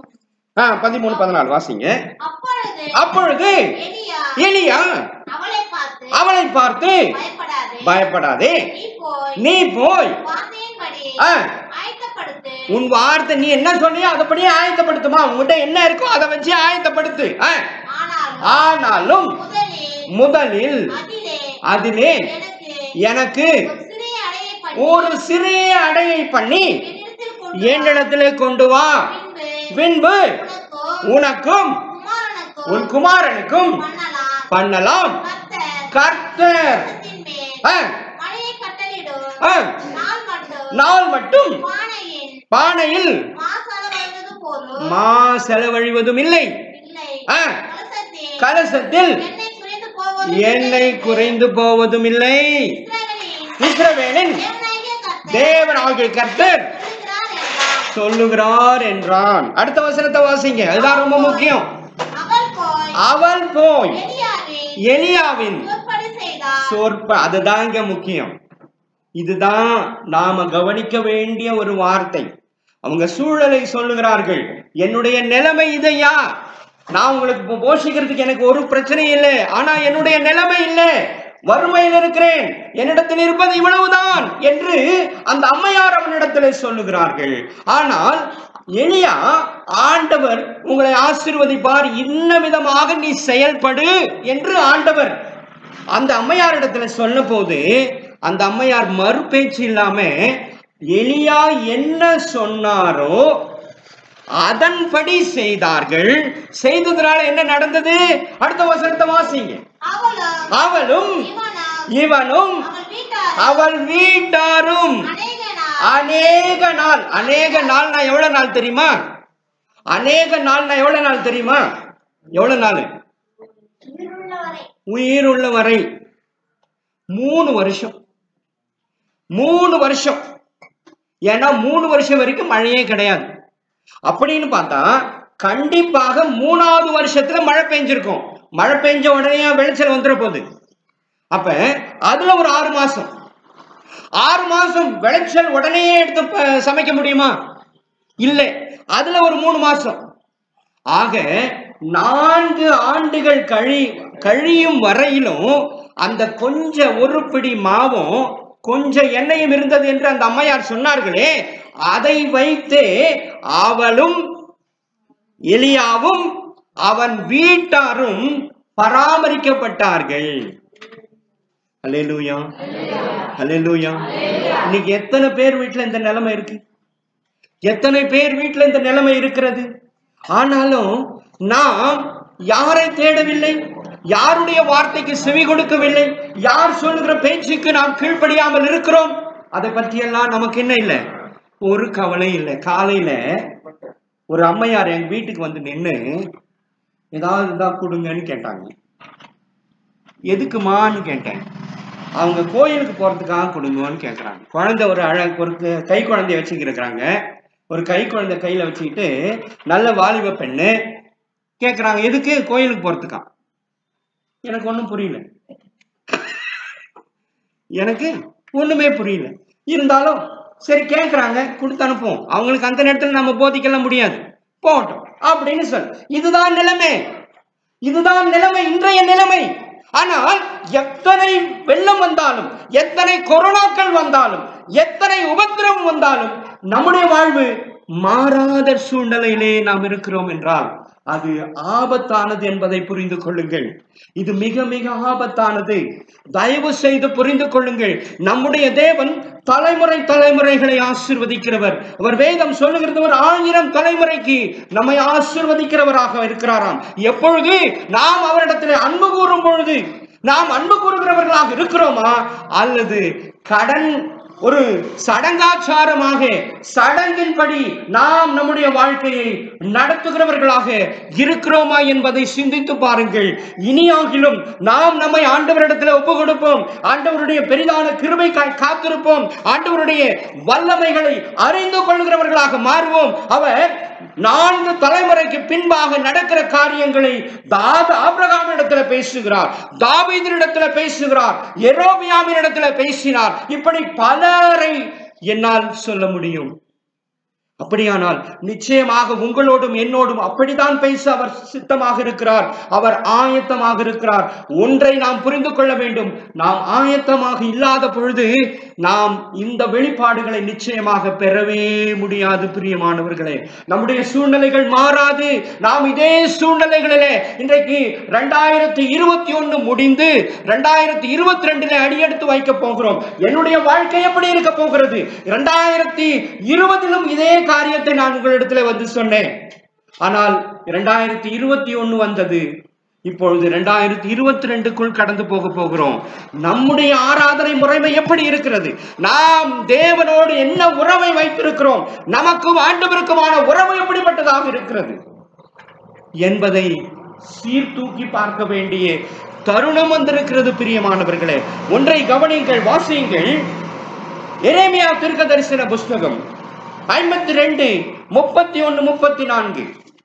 ஆ பதிமூணு பதினாலு வாசிங்க அப்பொழுது அப்பொழுது எலியா எலியா அவளை பார்த்து அவளை பார்த்து பயப்படாதே பயப்படாதே நீ போய் நீ போய் வார்த்தையின்படி ஆ. ஆயத்தப்படுத்து உன் வார்த்தை நீ என்ன சொன்னியோ அதப்படியே ஆயத்தப்படுத்துமா உன்கிட்ட என்ன இருக்கோ அதை வச்சு ஆயத்தப்படுத்து ஆ. ஆனாலும் ஆனாலும் முதலில் முதலில் அதிலே அதிலே எனக்கு எனக்கு ஒரு சிறிய அடையை பண்ணி ஒரு சிறிய அடையை பண்ணி என்னிடத்தில் கொண்டு வா. என்னிடத்திலே கொண்டு வா பின்பு பின்பு உனக்கும் உனக்கும் குமாரனுக்கும் உன் குமாரனுக்கும் பண்ணலாம் பண்ணலாம் கர்த்தர் கர்த்தர் தேசத்தின் மேல் ஆ, மழையை கட்டளிடும் ஆ, நாள் மட்டும் நாள் மட்டும் பானையின் பானையில் மாசால வருவது போலும் மா செலவழிவதும் இல்லை இல்லை ஆ. கலசத்தில் கலசத்தில் எண்ணெய் குறைந்து போவதும் எண்ணெய் குறைந்து போவதும் இல்லை இஸ்ரவேலின் இஸ்ரவேலின் தேவனாகிய கர்த்தர் தேவனாகிய கர்த்தர் சொல்லுகிறார் என்றார். சொல்லுகிறார் என்றான் அடுத்த வசனத்தை வாசிங்க அதுதான் ரொம்ப முக்கியம் அவள் போய் அவள் போய் எலியாவின் எலியாவின் சொற்படி செய்தார் சொற்ப அதுதான் இங்க முக்கியம் இதுதான் நாம கவனிக்க வேண்டிய ஒரு வார்த்தை அவங்க சூழலை சொல்லுகிறார்கள் என்னுடைய நிலைமை இதையா நான் உங்களுக்கு இப்போ போஷிக்கிறதுக்கு எனக்கு ஒரு பிரச்சனையும் இல்லை ஆனா என்னுடைய நிலைமை இல்லை வறுமையில் இருக்கிறேன் என்னிடத்தில் இருப்பது இவ்வளவுதான் என்று அந்த அம்மையார் அவனிடத்தில் சொல்லுகிறார்கள் ஆனால் எலியா ஆண்டவர் உங்களை ஆசீர்வதிப்பார் இன்ன விதமாக நீ செயல்படு என்று ஆண்டவர் அந்த அம்மையாரிடத்துல சொன்ன போது அந்த அம்மையார் மறுபேச்சு இல்லாம எலியா என்ன சொன்னாரோ அதன்படி செய்தார்கள் செய்ததுனால என்ன நடந்தது அடுத்த வசனத்தை வாசிங்க அவளும் அவளும் இவனும் இவனும் அவள் வீட்டார் அவள் வீட்டாரும் அநேக நாள் அநேக நாள் அநேக நாள் நான் எவ்வளவு நாள் தெரியுமா அநேக நாள் நான் எவ்வளவு நாள் தெரியுமா எவ்வளவு நாள் உயிருள்ளவரை உயிர் உள்ள வரை மூணு வருஷம் மூணு வருஷம் ஏன்னா மூணு வருஷம் வரைக்கும் மழையே கிடையாது அப்படின்னு பார்த்தா கண்டிப்பாக மூணாவது வருஷத்துல மழை பெஞ்சிருக்கும் மழை பெஞ்ச உடனே விளைச்சல் வந்துட போகுது அப்ப அதுல ஒரு ஆறு மாசம் ஆறு மாசம் விளைச்சல் உடனே எடுத்து ப- சமைக்க முடியுமா இல்லை அதுல ஒரு மூணு மாசம் ஆக நான்கு ஆண்டுகள் கழி கழியும் வரையிலும் அந்த கொஞ்ச ஒரு பிடி மாவும் கொஞ்சம் எண்ணெயும் இருந்தது என்று அந்த அம்மையார் சொன்னார்களே அதை வைத்து அவளும் எலியாவும் அவன் வீட்டாரும் பராமரிக்கப்பட்டார்கள் அல்லேலூயா அல்லேலூயா இன்னைக்கு எத்தனை பேர் வீட்டுல இந்த நிலைமை இருக்கு எத்தனை பேர் வீட்டுல இந்த நிலைமை இருக்கிறது ஆனாலும் நாம் யாரை தேடவில்லை யாருடைய வார்த்தைக்கு செவி கொடுக்கவில்லை யார் சொல்லுகிற பேச்சுக்கு நாம் கீழ்ப்படியாமல் இருக்கிறோம் அதை பற்றியெல்லாம் நமக்கு என்ன இல்லை ஒரு கவலை இல்லை காலையில ஒரு அம்மையார் எங்க வீட்டுக்கு வந்து நின்று ஏதாவது இதா கொடுங்கன்னு கேட்டாங்க எதுக்குமான்னு கேட்டேன் அவங்க கோயிலுக்கு போறதுக்காக கொடுங்கன்னு கேட்குறாங்க குழந்தை ஒரு அழகு ஒரு க- கை குழந்தைய வச்சுக்கிறாங்க ஒரு கை குழந்தை கையில வச்சுக்கிட்டு நல்ல வாலிப பெண்ணு கேட்குறாங்க எதுக்கு கோயிலுக்கு போறதுக்கா எனக்கு ஒன்றும் புரியல எனக்கு ஒண்ணுமே புரியல இருந்தாலும் சரி கேட்குறாங்க கொடுத்து அனுப்புவோம் அவங்களுக்கு அந்த நேரத்தில் நம்ம போதிக்கலாம் முடியாது போகட்டும் அப்படின்னு சொல் இதுதான் நிலைமை இதுதான் நிலைமை இன்றைய நிலைமை ஆனால் எத்தனை வெள்ளம் வந்தாலும் எத்தனை கொரோனாக்கள் வந்தாலும் எத்தனை உபத்திரம் வந்தாலும் நம்முடைய வாழ்வு மாறாத சூழ்நிலையிலே நாம் இருக்கிறோம் என்றால் அது ஆபத்தானது என்பதை புரிந்து கொள்ளுங்கள் இது மிக மிக ஆபத்தானது தயவு செய்து புரிந்து கொள்ளுங்கள் நம்முடைய தேவன் தலைமுறை தலைமுறைகளை ஆசிர்வதிக்கிறவர் அவர் வேதம் சொல்லுகிறது ஒரு ஆயிரம் தலைமுறைக்கு நம்மை ஆசிர்வதிக்கிறவராக இருக்கிறாராம் எப்பொழுது நாம் அவரிடத்தில் அன்பு கூறும் பொழுது நாம் அன்பு கூறுகிறவர்களாக இருக்கிறோமா அல்லது கடன் ஒரு சடங்காச்சாரமாக சடங்கின்படி நாம் நம்முடைய வாழ்க்கையை நடத்துகிறவர்களாக இருக்கிறோமா என்பதை சிந்தித்து பாருங்கள் இனியாகிலும் நாம் நம்மை ஆண்டவரிடத்தில் ஒப்பு கொடுப்போம் ஆண்டவருடைய பெரிதான கிருபை காத்திருப்போம் ஆண்டவருடைய வல்லமைகளை அறிந்து கொள்கிறவர்களாக மாறுவோம் அவர் நான்கு தலைமுறைக்கு பின்பாக நடக்கிற காரியங்களை தாத ஆபிரகாமிடத்துல பேசுகிறார் தாவீதினிடத்துல பேசுகிறார் எரோபியாமினிடத்துல பேசினார் இப்படி பலரை என்னால் சொல்ல முடியும் அப்படியானால் நிச்சயமாக உங்களோடும் என்னோடும் அப்படித்தான் பேச அவர் சித்தமாக இருக்கிறார் அவர் ஆயத்தமாக இருக்கிறார் ஒன்றை நாம் புரிந்து கொள்ள வேண்டும் நாம் ஆயத்தமாக இல்லாத பொழுது நாம் இந்த வெளிப்பாடுகளை நிச்சயமாக பெறவே முடியாது பிரியமானவர்களே நம்முடைய சூழ்நிலைகள் மாறாது நாம் இதே சூழ்நிலைகளிலே இன்றைக்கு ரெண்டாயிரத்தி இருபத்தி ஒண்ணு முடிந்து ரெண்டாயிரத்தி இருபத்தி ரெண்டுல அடியெடுத்து வைக்க போகிறோம் என்னுடைய வாழ்க்கை எப்படி இருக்க போகிறது இரண்டாயிரத்தி இருபதிலும் இதே காரியத்தை நான் உங்களிடத்துல வந்து சொன்னேன் ஆனால் இரண்டாயிரத்தி இருபத்தி ஒண்ணு வந்தது இப்பொழுது இரண்டாயிரத்தி இருபத்தி ரெண்டுக்குள் கடந்து போக போகிறோம் நம்முடைய ஆராதனை முறைமை எப்படி இருக்கிறது நாம் தேவனோடு என்ன உறவை வைத்திருக்கிறோம் நமக்கும் ஆண்டவருக்குமான உறவு எப்படிப்பட்டதாக இருக்கிறது என்பதை சீர்தூக்கி பார்க்க வேண்டிய தருணம் வந்திருக்கிறது பிரியமானவர்களே ஒன்றை கவனிங்கள் வாசியுங்கள் எரேமியா தீர்க்க தரிசன புஸ்தகம் ஐம்பத்தி ரெண்டு முப்பத்தி ஒன்னு முப்பத்தி நான்கு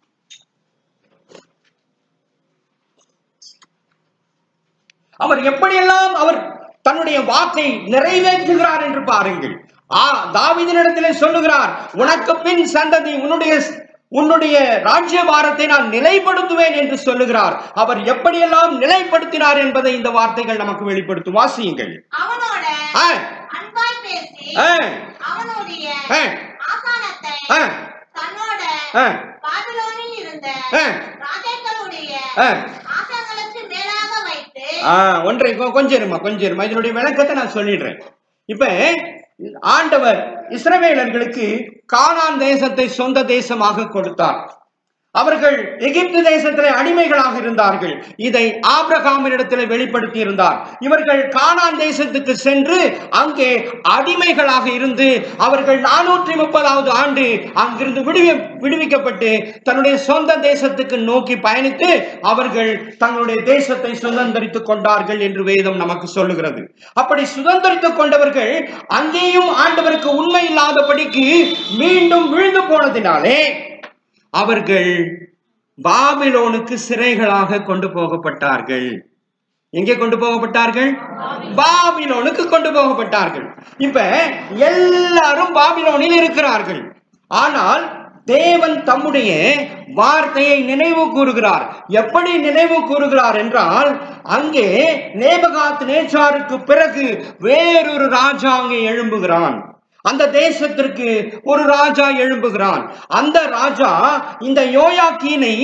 அவர் எப்படியெல்லாம் அவர் தன்னுடைய வாக்கை நிறைவேற்றுகிறார் என்று பாருங்கள் ஆ தாவீதினிடத்திலே சொல்லுகிறார் உனக்கு பின் சந்ததி உன்னுடைய உன்னுடைய ராஜ்யபாரத்தை நான் நிலைப்படுத்துவேன் என்று சொல்லுகிறார் அவர் எப்படியெல்லாம் நிலைப்படுத்தினார் என்பதை இந்த வார்த்தைகள் நமக்கு வெளிப்படுத்தும் வாசியுங்கள் அவனோட ஆ, அன்பாய் பேசி ஆ, அவனுடைய ஆ, ஆசானத்தை ஆ, தன்னோட ஆ, பாபிலோனில் இருந்த ஆ. ராஜாக்களுடைய ஆ. ஆசங்களுக்கு மேலாக வைத்து ஆ, ஒன்றை கொ- கொஞ்சம் இருமா கொஞ்சம் இருமா இதனுடைய விளக்கத்தை நான் சொல்லிடுறேன் இப்ப ஆண்டவர் இஸ்ரவேலர்களுக்கு கானான் தேசத்தை சொந்த தேசமாக கொடுத்தார் அவர்கள் எகிப்து தேசத்திலே அடிமைகளாக இருந்தார்கள் இதை ஆபிரகாமினிடத்தில் வெளிப்படுத்தி இருந்தார் இவர்கள் கானான் தேசத்துக்கு சென்று அங்கே அடிமைகளாக இருந்து அவர்கள் நானூற்றி முப்பதாவது ஆண்டு அங்கிருந்து விடுவி விடுவிக்கப்பட்டு தன்னுடைய சொந்த தேசத்துக்கு நோக்கி பயணித்து அவர்கள் தங்களுடைய தேசத்தை சுதந்திரித்துக் கொண்டார்கள் என்று வேதம் நமக்கு சொல்லுகிறது அப்படி சுதந்திரித்துக் கொண்டவர்கள் அங்கேயும் ஆண்டவருக்கு உண்மை இல்லாதபடிக்கு மீண்டும் விழுந்து போனதினாலே அவர்கள் பாபிலோனுக்கு சிறைகளாக கொண்டு போகப்பட்டார்கள் எங்கே கொண்டு போகப்பட்டார்கள் பாபிலோனுக்கு கொண்டு போகப்பட்டார்கள் இப்ப எல்லாரும் பாபிலோனில் இருக்கிறார்கள் ஆனால் தேவன் தம்முடைய வார்த்தையை நினைவு கூறுகிறார் எப்படி நினைவு கூறுகிறார் என்றால் அங்கே நேபகாத் நேச்சாருக்கு பிறகு வேறொரு ராஜா அங்கே எழும்புகிறான் அந்த தேசத்திற்கு ஒரு ராஜா எழும்புகிறான் அந்த ராஜா இந்த யோயாக்கீனை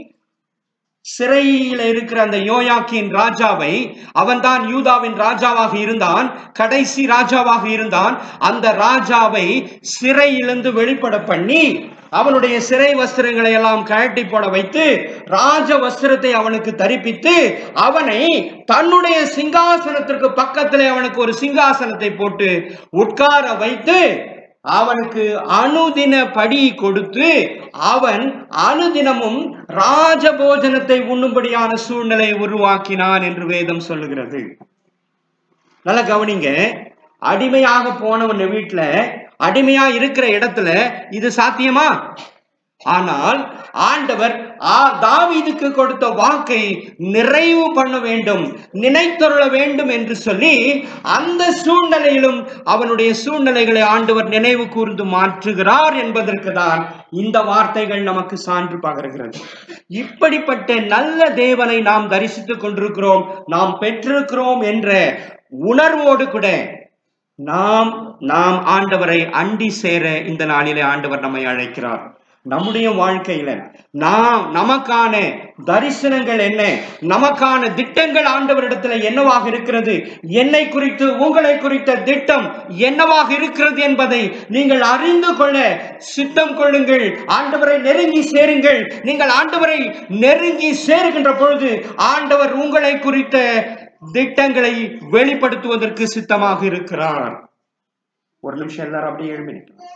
சிறையில் இருக்கிற அந்த யோயாக்கின் ராஜாவை அவன்தான் யூதாவின் ராஜாவாக இருந்தான் கடைசி ராஜாவாக இருந்தான் அந்த ராஜாவை சிறையிலிருந்து வெளிப்பட பண்ணி அவனுடைய சிறை வஸ்திரங்களை எல்லாம் கழட்டி போட வைத்து ராஜ வஸ்திரத்தை அவனுக்கு தரிப்பித்து அவனை தன்னுடைய சிங்காசனத்திற்கு பக்கத்திலே அவனுக்கு ஒரு சிங்காசனத்தை போட்டு உட்கார வைத்து அவனுக்கு அனுதின படி கொடுத்து அவன் அனுதினமும் ராஜபோஜனத்தை உண்ணும்படியான சூழ்நிலை உருவாக்கினான் என்று வேதம் சொல்லுகிறது நல்லா கவனிங்க அடிமையாக போனவன் வீட்டுல அடிமையா இருக்கிற இடத்துல இது சாத்தியமா ஆனால் ஆண்டவர் ஆ தாவீதுக்கு கொடுத்த வாக்கை நிறைவு பண்ண வேண்டும் நினைத்தருள வேண்டும் என்று சொல்லி அந்த சூழ்நிலையிலும் அவனுடைய சூழ்நிலைகளை ஆண்டவர் நினைவு கூர்ந்து மாற்றுகிறார் என்பதற்கு தான் இந்த வார்த்தைகள் நமக்கு சான்று பகர்கிறது இப்படிப்பட்ட நல்ல தேவனை நாம் தரிசித்துக் கொண்டிருக்கிறோம் நாம் பெற்றிருக்கிறோம் என்ற உணர்வோடு கூட நாம் நாம் ஆண்டவரை அண்டி சேர இந்த நாளிலே ஆண்டவர் நம்மை அழைக்கிறார் நம்முடைய வாழ்க்கையில நாம் நமக்கான தரிசனங்கள் என்ன நமக்கான திட்டங்கள் ஆண்டவரிடத்துல என்னவாக இருக்கிறது என்னை குறித்து உங்களை குறித்த திட்டம் என்னவாக இருக்கிறது என்பதை நீங்கள் அறிந்து கொள்ள சித்தம் கொள்ளுங்கள் ஆண்டவரை நெருங்கி சேருங்கள் நீங்கள் ஆண்டவரை நெருங்கி சேருகின்ற பொழுது ஆண்டவர் உங்களை குறித்த திட்டங்களை வெளிப்படுத்துவதற்கு சித்தமாக இருக்கிறார் ஒரு நிமிஷம் எல்லாரும் அப்படியே எழுப்பி நிற்கலாம்.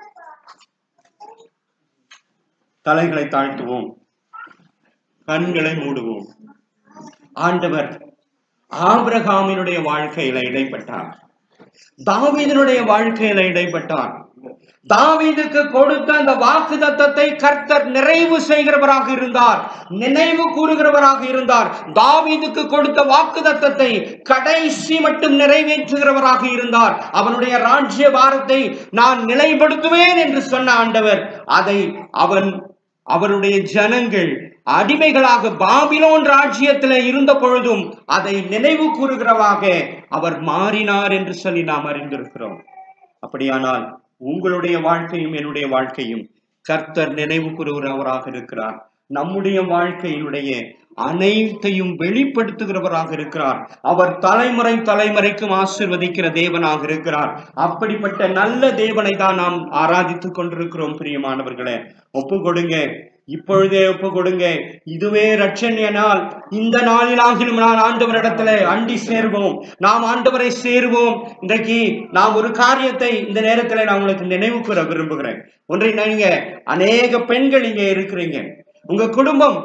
தலைகளை தாழ்த்துவோம் கண்களை மூடுவோம் ஆண்டவர் ஆபிரகாமினுடைய வாழ்க்கையில இடைப்பட்டார் தாவீதனுடைய வாழ்க்கையில இடைப்பட்டார் தாவீதுக்கு கொடுத்த அந்த வாக்கு தத்தத்தை கர்த்தர் நிறைவு செய்கிறவராக இருந்தார் நினைவு கூறுகிறவராக இருந்தார் தாவீதுக்கு கொடுத்த வாக்கு தத்தத்தை கடைசி மட்டும் நிறைவேற்றுகிறவராக இருந்தார் அவனுடைய ராஜ்ய பாரத்தை நான் நிலைப்படுத்துவேன் என்று சொன்ன ஆண்டவர் அதை அவன் அவருடைய ஜனங்கள் அடிமைகளாக பாபிலோன் ராஜ்யத்தில் இருந்த பொழுதும் அதை நினைவு கூறுகிறவாக அவர் மாறினார் என்று சொல்லி நாம் அறிந்திருக்கிறோம் அப்படியானால் உங்களுடைய வாழ்க்கையும் என்னுடைய வாழ்க்கையும் கர்த்தர் நினைவு கூறுகிறவராக இருக்கிறார் நம்முடைய வாழ்க்கையினுடைய அனைத்தையும் வெளிப்படுத்துகிறவராக இருக்கிறார் அவர் தலைமுறை தலைமுறைக்கும் ஆசிர்வதிக்கிற தேவனாக இருக்கிறார் அப்படிப்பட்ட நல்ல தேவனை தான் நாம் ஆராதித்துக் கொண்டிருக்கிறோம் பிரியமானவர்களே ஒப்பு கொடுங்க இப்பொழுதே ஒப்பு கொடுங்க இதுவே ரட்சண்ய நாள் இந்த நாளிலாகிலும் நான் ஆண்டவரிடத்துல அண்டி சேர்வோம் நாம் ஆண்டவரை சேருவோம் இன்றைக்கு நாம் ஒரு காரியத்தை இந்த நேரத்துல நான் உங்களுக்கு நினைவு கூற விரும்புகிறேன் ஒன்றை நீங்க அநேக பெண்கள் இங்க இருக்கிறீங்க உங்க குடும்பம்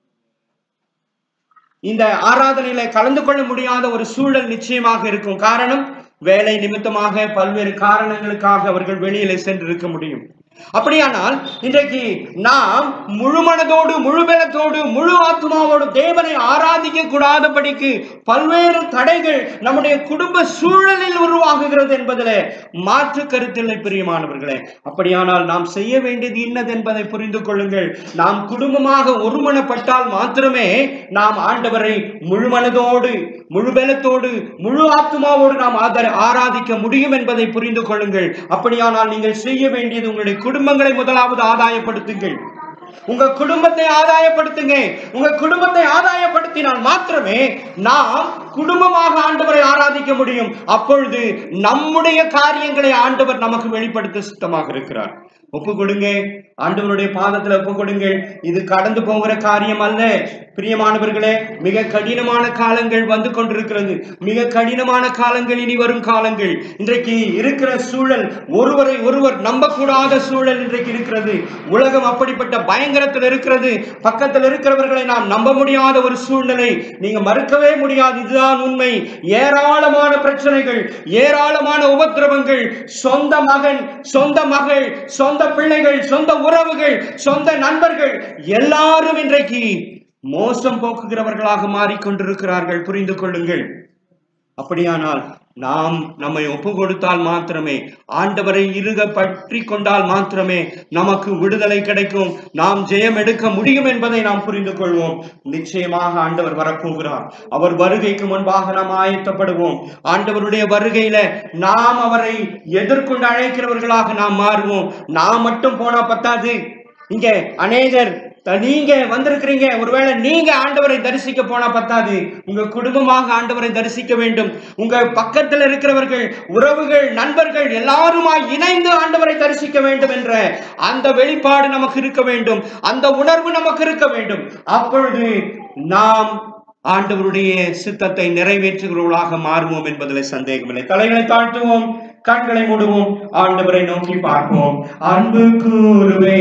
இந்த ஆராதனையில கலந்து கொள்ள முடியாத ஒரு சூழல் நிச்சயமாக இருக்கும் காரணம் வேலை நிமித்தமாக பல்வேறு காரணங்களுக்காக அவர்கள் வெளியில சென்று இருக்க முடியும் அப்படியானால் இன்றைக்கு நாம் முழு மனதோடு முழு பலத்தோடு முழு ஆத்மாவோடு தேவனை ஆராதிக்க கூடாதபடிக்கு பல்வேறு தடைகள் நம்முடைய குடும்ப சூழலில் உருவாகுகிறது என்பதில் மாற்று கருத்தில்லை பிரியமானவர்களே அப்படியானால் நாம் செய்ய வேண்டியது இன்னது என்பதை புரிந்து கொள்ளுங்கள் நாம் குடும்பமாக ஒருமனப்பட்டால் மாத்திரமே நாம் ஆண்டவரை முழு மனதோடு முழு பலத்தோடு முழு ஆத்மாவோடு நாம் ஆதர- ஆராதிக்க முடியும் என்பதை புரிந்து கொள்ளுங்கள் அப்படியானால் நீங்கள் செய்ய வேண்டியது உங்களுடைய குடும்பங்களை முதலாவது ஆதாயப்படுத்துங்கள் உங்க குடும்பத்தை ஆதாயப்படுத்துங்க உங்க குடும்பத்தை ஆதாயப்படுத்தினால் மாத்திரமே நாம் குடும்பமாக ஆண்டவரை ஆராதிக்க முடியும் அப்பொழுது நம்முடைய காரியங்களை ஆண்டவர் நமக்கு வெளிப்படுத்த சித்தமாக இருக்கிறார் ஒப்பு கொடுங்க ஆண்டவருடைய பாதத்துல ஒப்பு கொடுங்கள் இது கடந்து போகிற காரியம் அல்ல பிரியமானவர்களே மிக கடினமான காலங்கள் வந்து கொண்டிருக்கிறது மிக கடினமான காலங்கள் இனி வரும் காலங்கள் இன்றைக்கு இருக்கிற சூழல் ஒருவரை ஒருவர் நம்பக்கூடாத சூழல் இன்றைக்கு இருக்கிறது உலகம் அப்படிப்பட்ட பயங்கரத்தில் இருக்கிறது பக்கத்தில் இருக்கிறவர்களை நாம் நம்ப முடியாத ஒரு சூழ்நிலை நீங்க மறுக்கவே முடியாது இதுதான் உண்மை ஏராளமான பிரச்சனைகள் ஏராளமான உபத்திரவங்கள் சொந்த மகன் சொந்த மகள் சொந்த பிள்ளைகள் சொந்த உறவுகள் சொந்த நண்பர்கள் எல்லாரும் இன்றைக்கு மோசம் போக்குகிறவர்களாக மாறிக்கொண்டிருக்கிறார்கள் புரிந்து கொள்ளுங்கள் அப்படியானால் நாம் நம்மை ஒப்பு கொடுத்தால் மாத்திரமே ஆண்டவரை இருக பற்றி கொண்டால் மாத்திரமே நமக்கு விடுதலை கிடைக்கும் நாம் ஜெயம் எடுக்க முடியும் என்பதை நாம் புரிந்து கொள்வோம் நிச்சயமாக ஆண்டவர் வரப்போகிறார் அவர் வருகைக்கு முன்பாக நாம் ஆயத்தப்படுவோம் ஆண்டவருடைய வருகையில நாம் அவரை எதிர்கொண்டு அழைக்கிறவர்களாக நாம் மாறுவோம் நாம் மட்டும் போனா பத்தாது இங்க அநேகர் த- நீங்க வந்திருக்கிறீங்க ஒருவேளை நீங்க ஆண்டவரை தரிசிக்க போனா பத்தாது உங்க குடும்பமாக ஆண்டவரை தரிசிக்க வேண்டும் உங்க பக்கத்தில் இருக்கிறவர்கள் உறவுகள் நண்பர்கள் எல்லாருமாய் இணைந்து ஆண்டவரை தரிசிக்க வேண்டும் என்ற அந்த வெளிப்பாடு நமக்கு இருக்க வேண்டும் அந்த உணர்வு நமக்கு இருக்க வேண்டும் அப்பொழுது நாம் ஆண்டவருடைய சித்தத்தை நிறைவேற்றுகிறவர்களாக மாறுவோம் என்பதில் சந்தேகமில்லை தலைகளை தாழ்த்துவோம் கண்களை மூடுவோம் ஆண்டவரை நோக்கி பார்ப்போம் அன்பு கூறுவே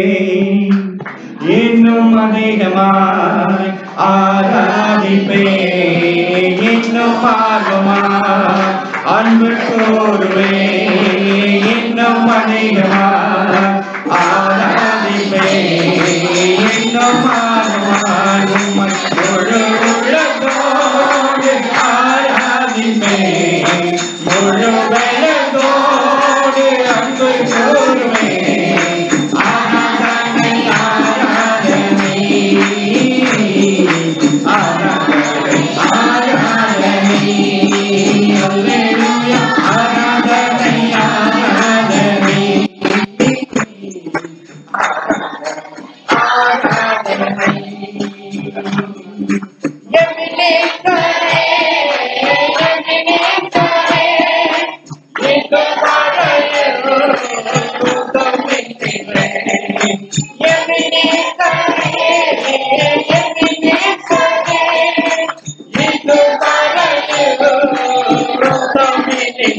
இன்னும் அதிகமாய் ஆராதிப்பே இன்னும் ஆர்வமாய் அன்பு கூறுவே இன்னும் அதிகமாய் ஆராதிப்பே இன்னும் ஆர்வமாய் உம்மை முழு உள்ளத்தோடு ஆராதிப்பே முழு பலத்தோடு அன்பு கூறுவே ஆராதனை ஆராதனை ஆராதனை ஆராதனை அல்லேலூயா ஆராதனை ஆராதனை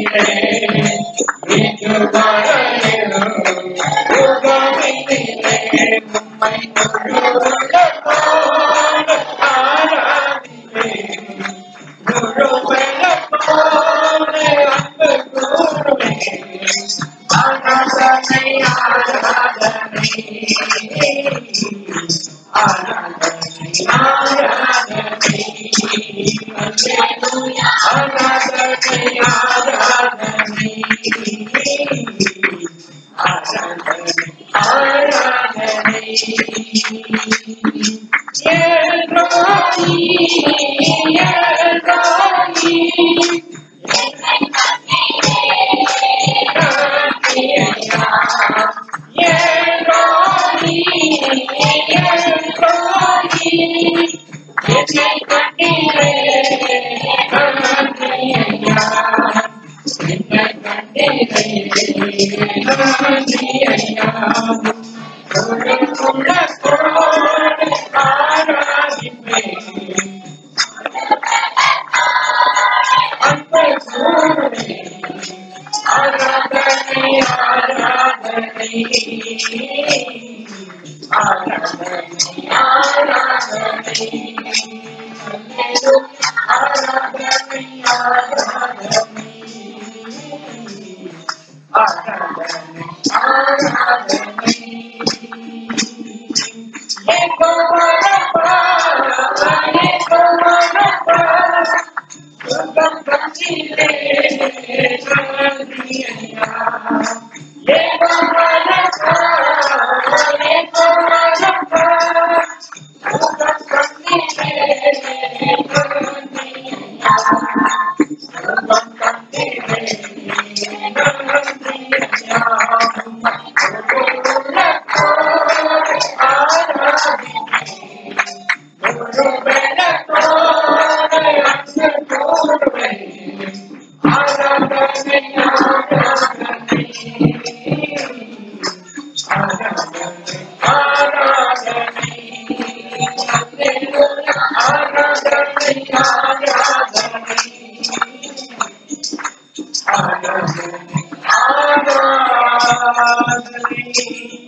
ஆராதனை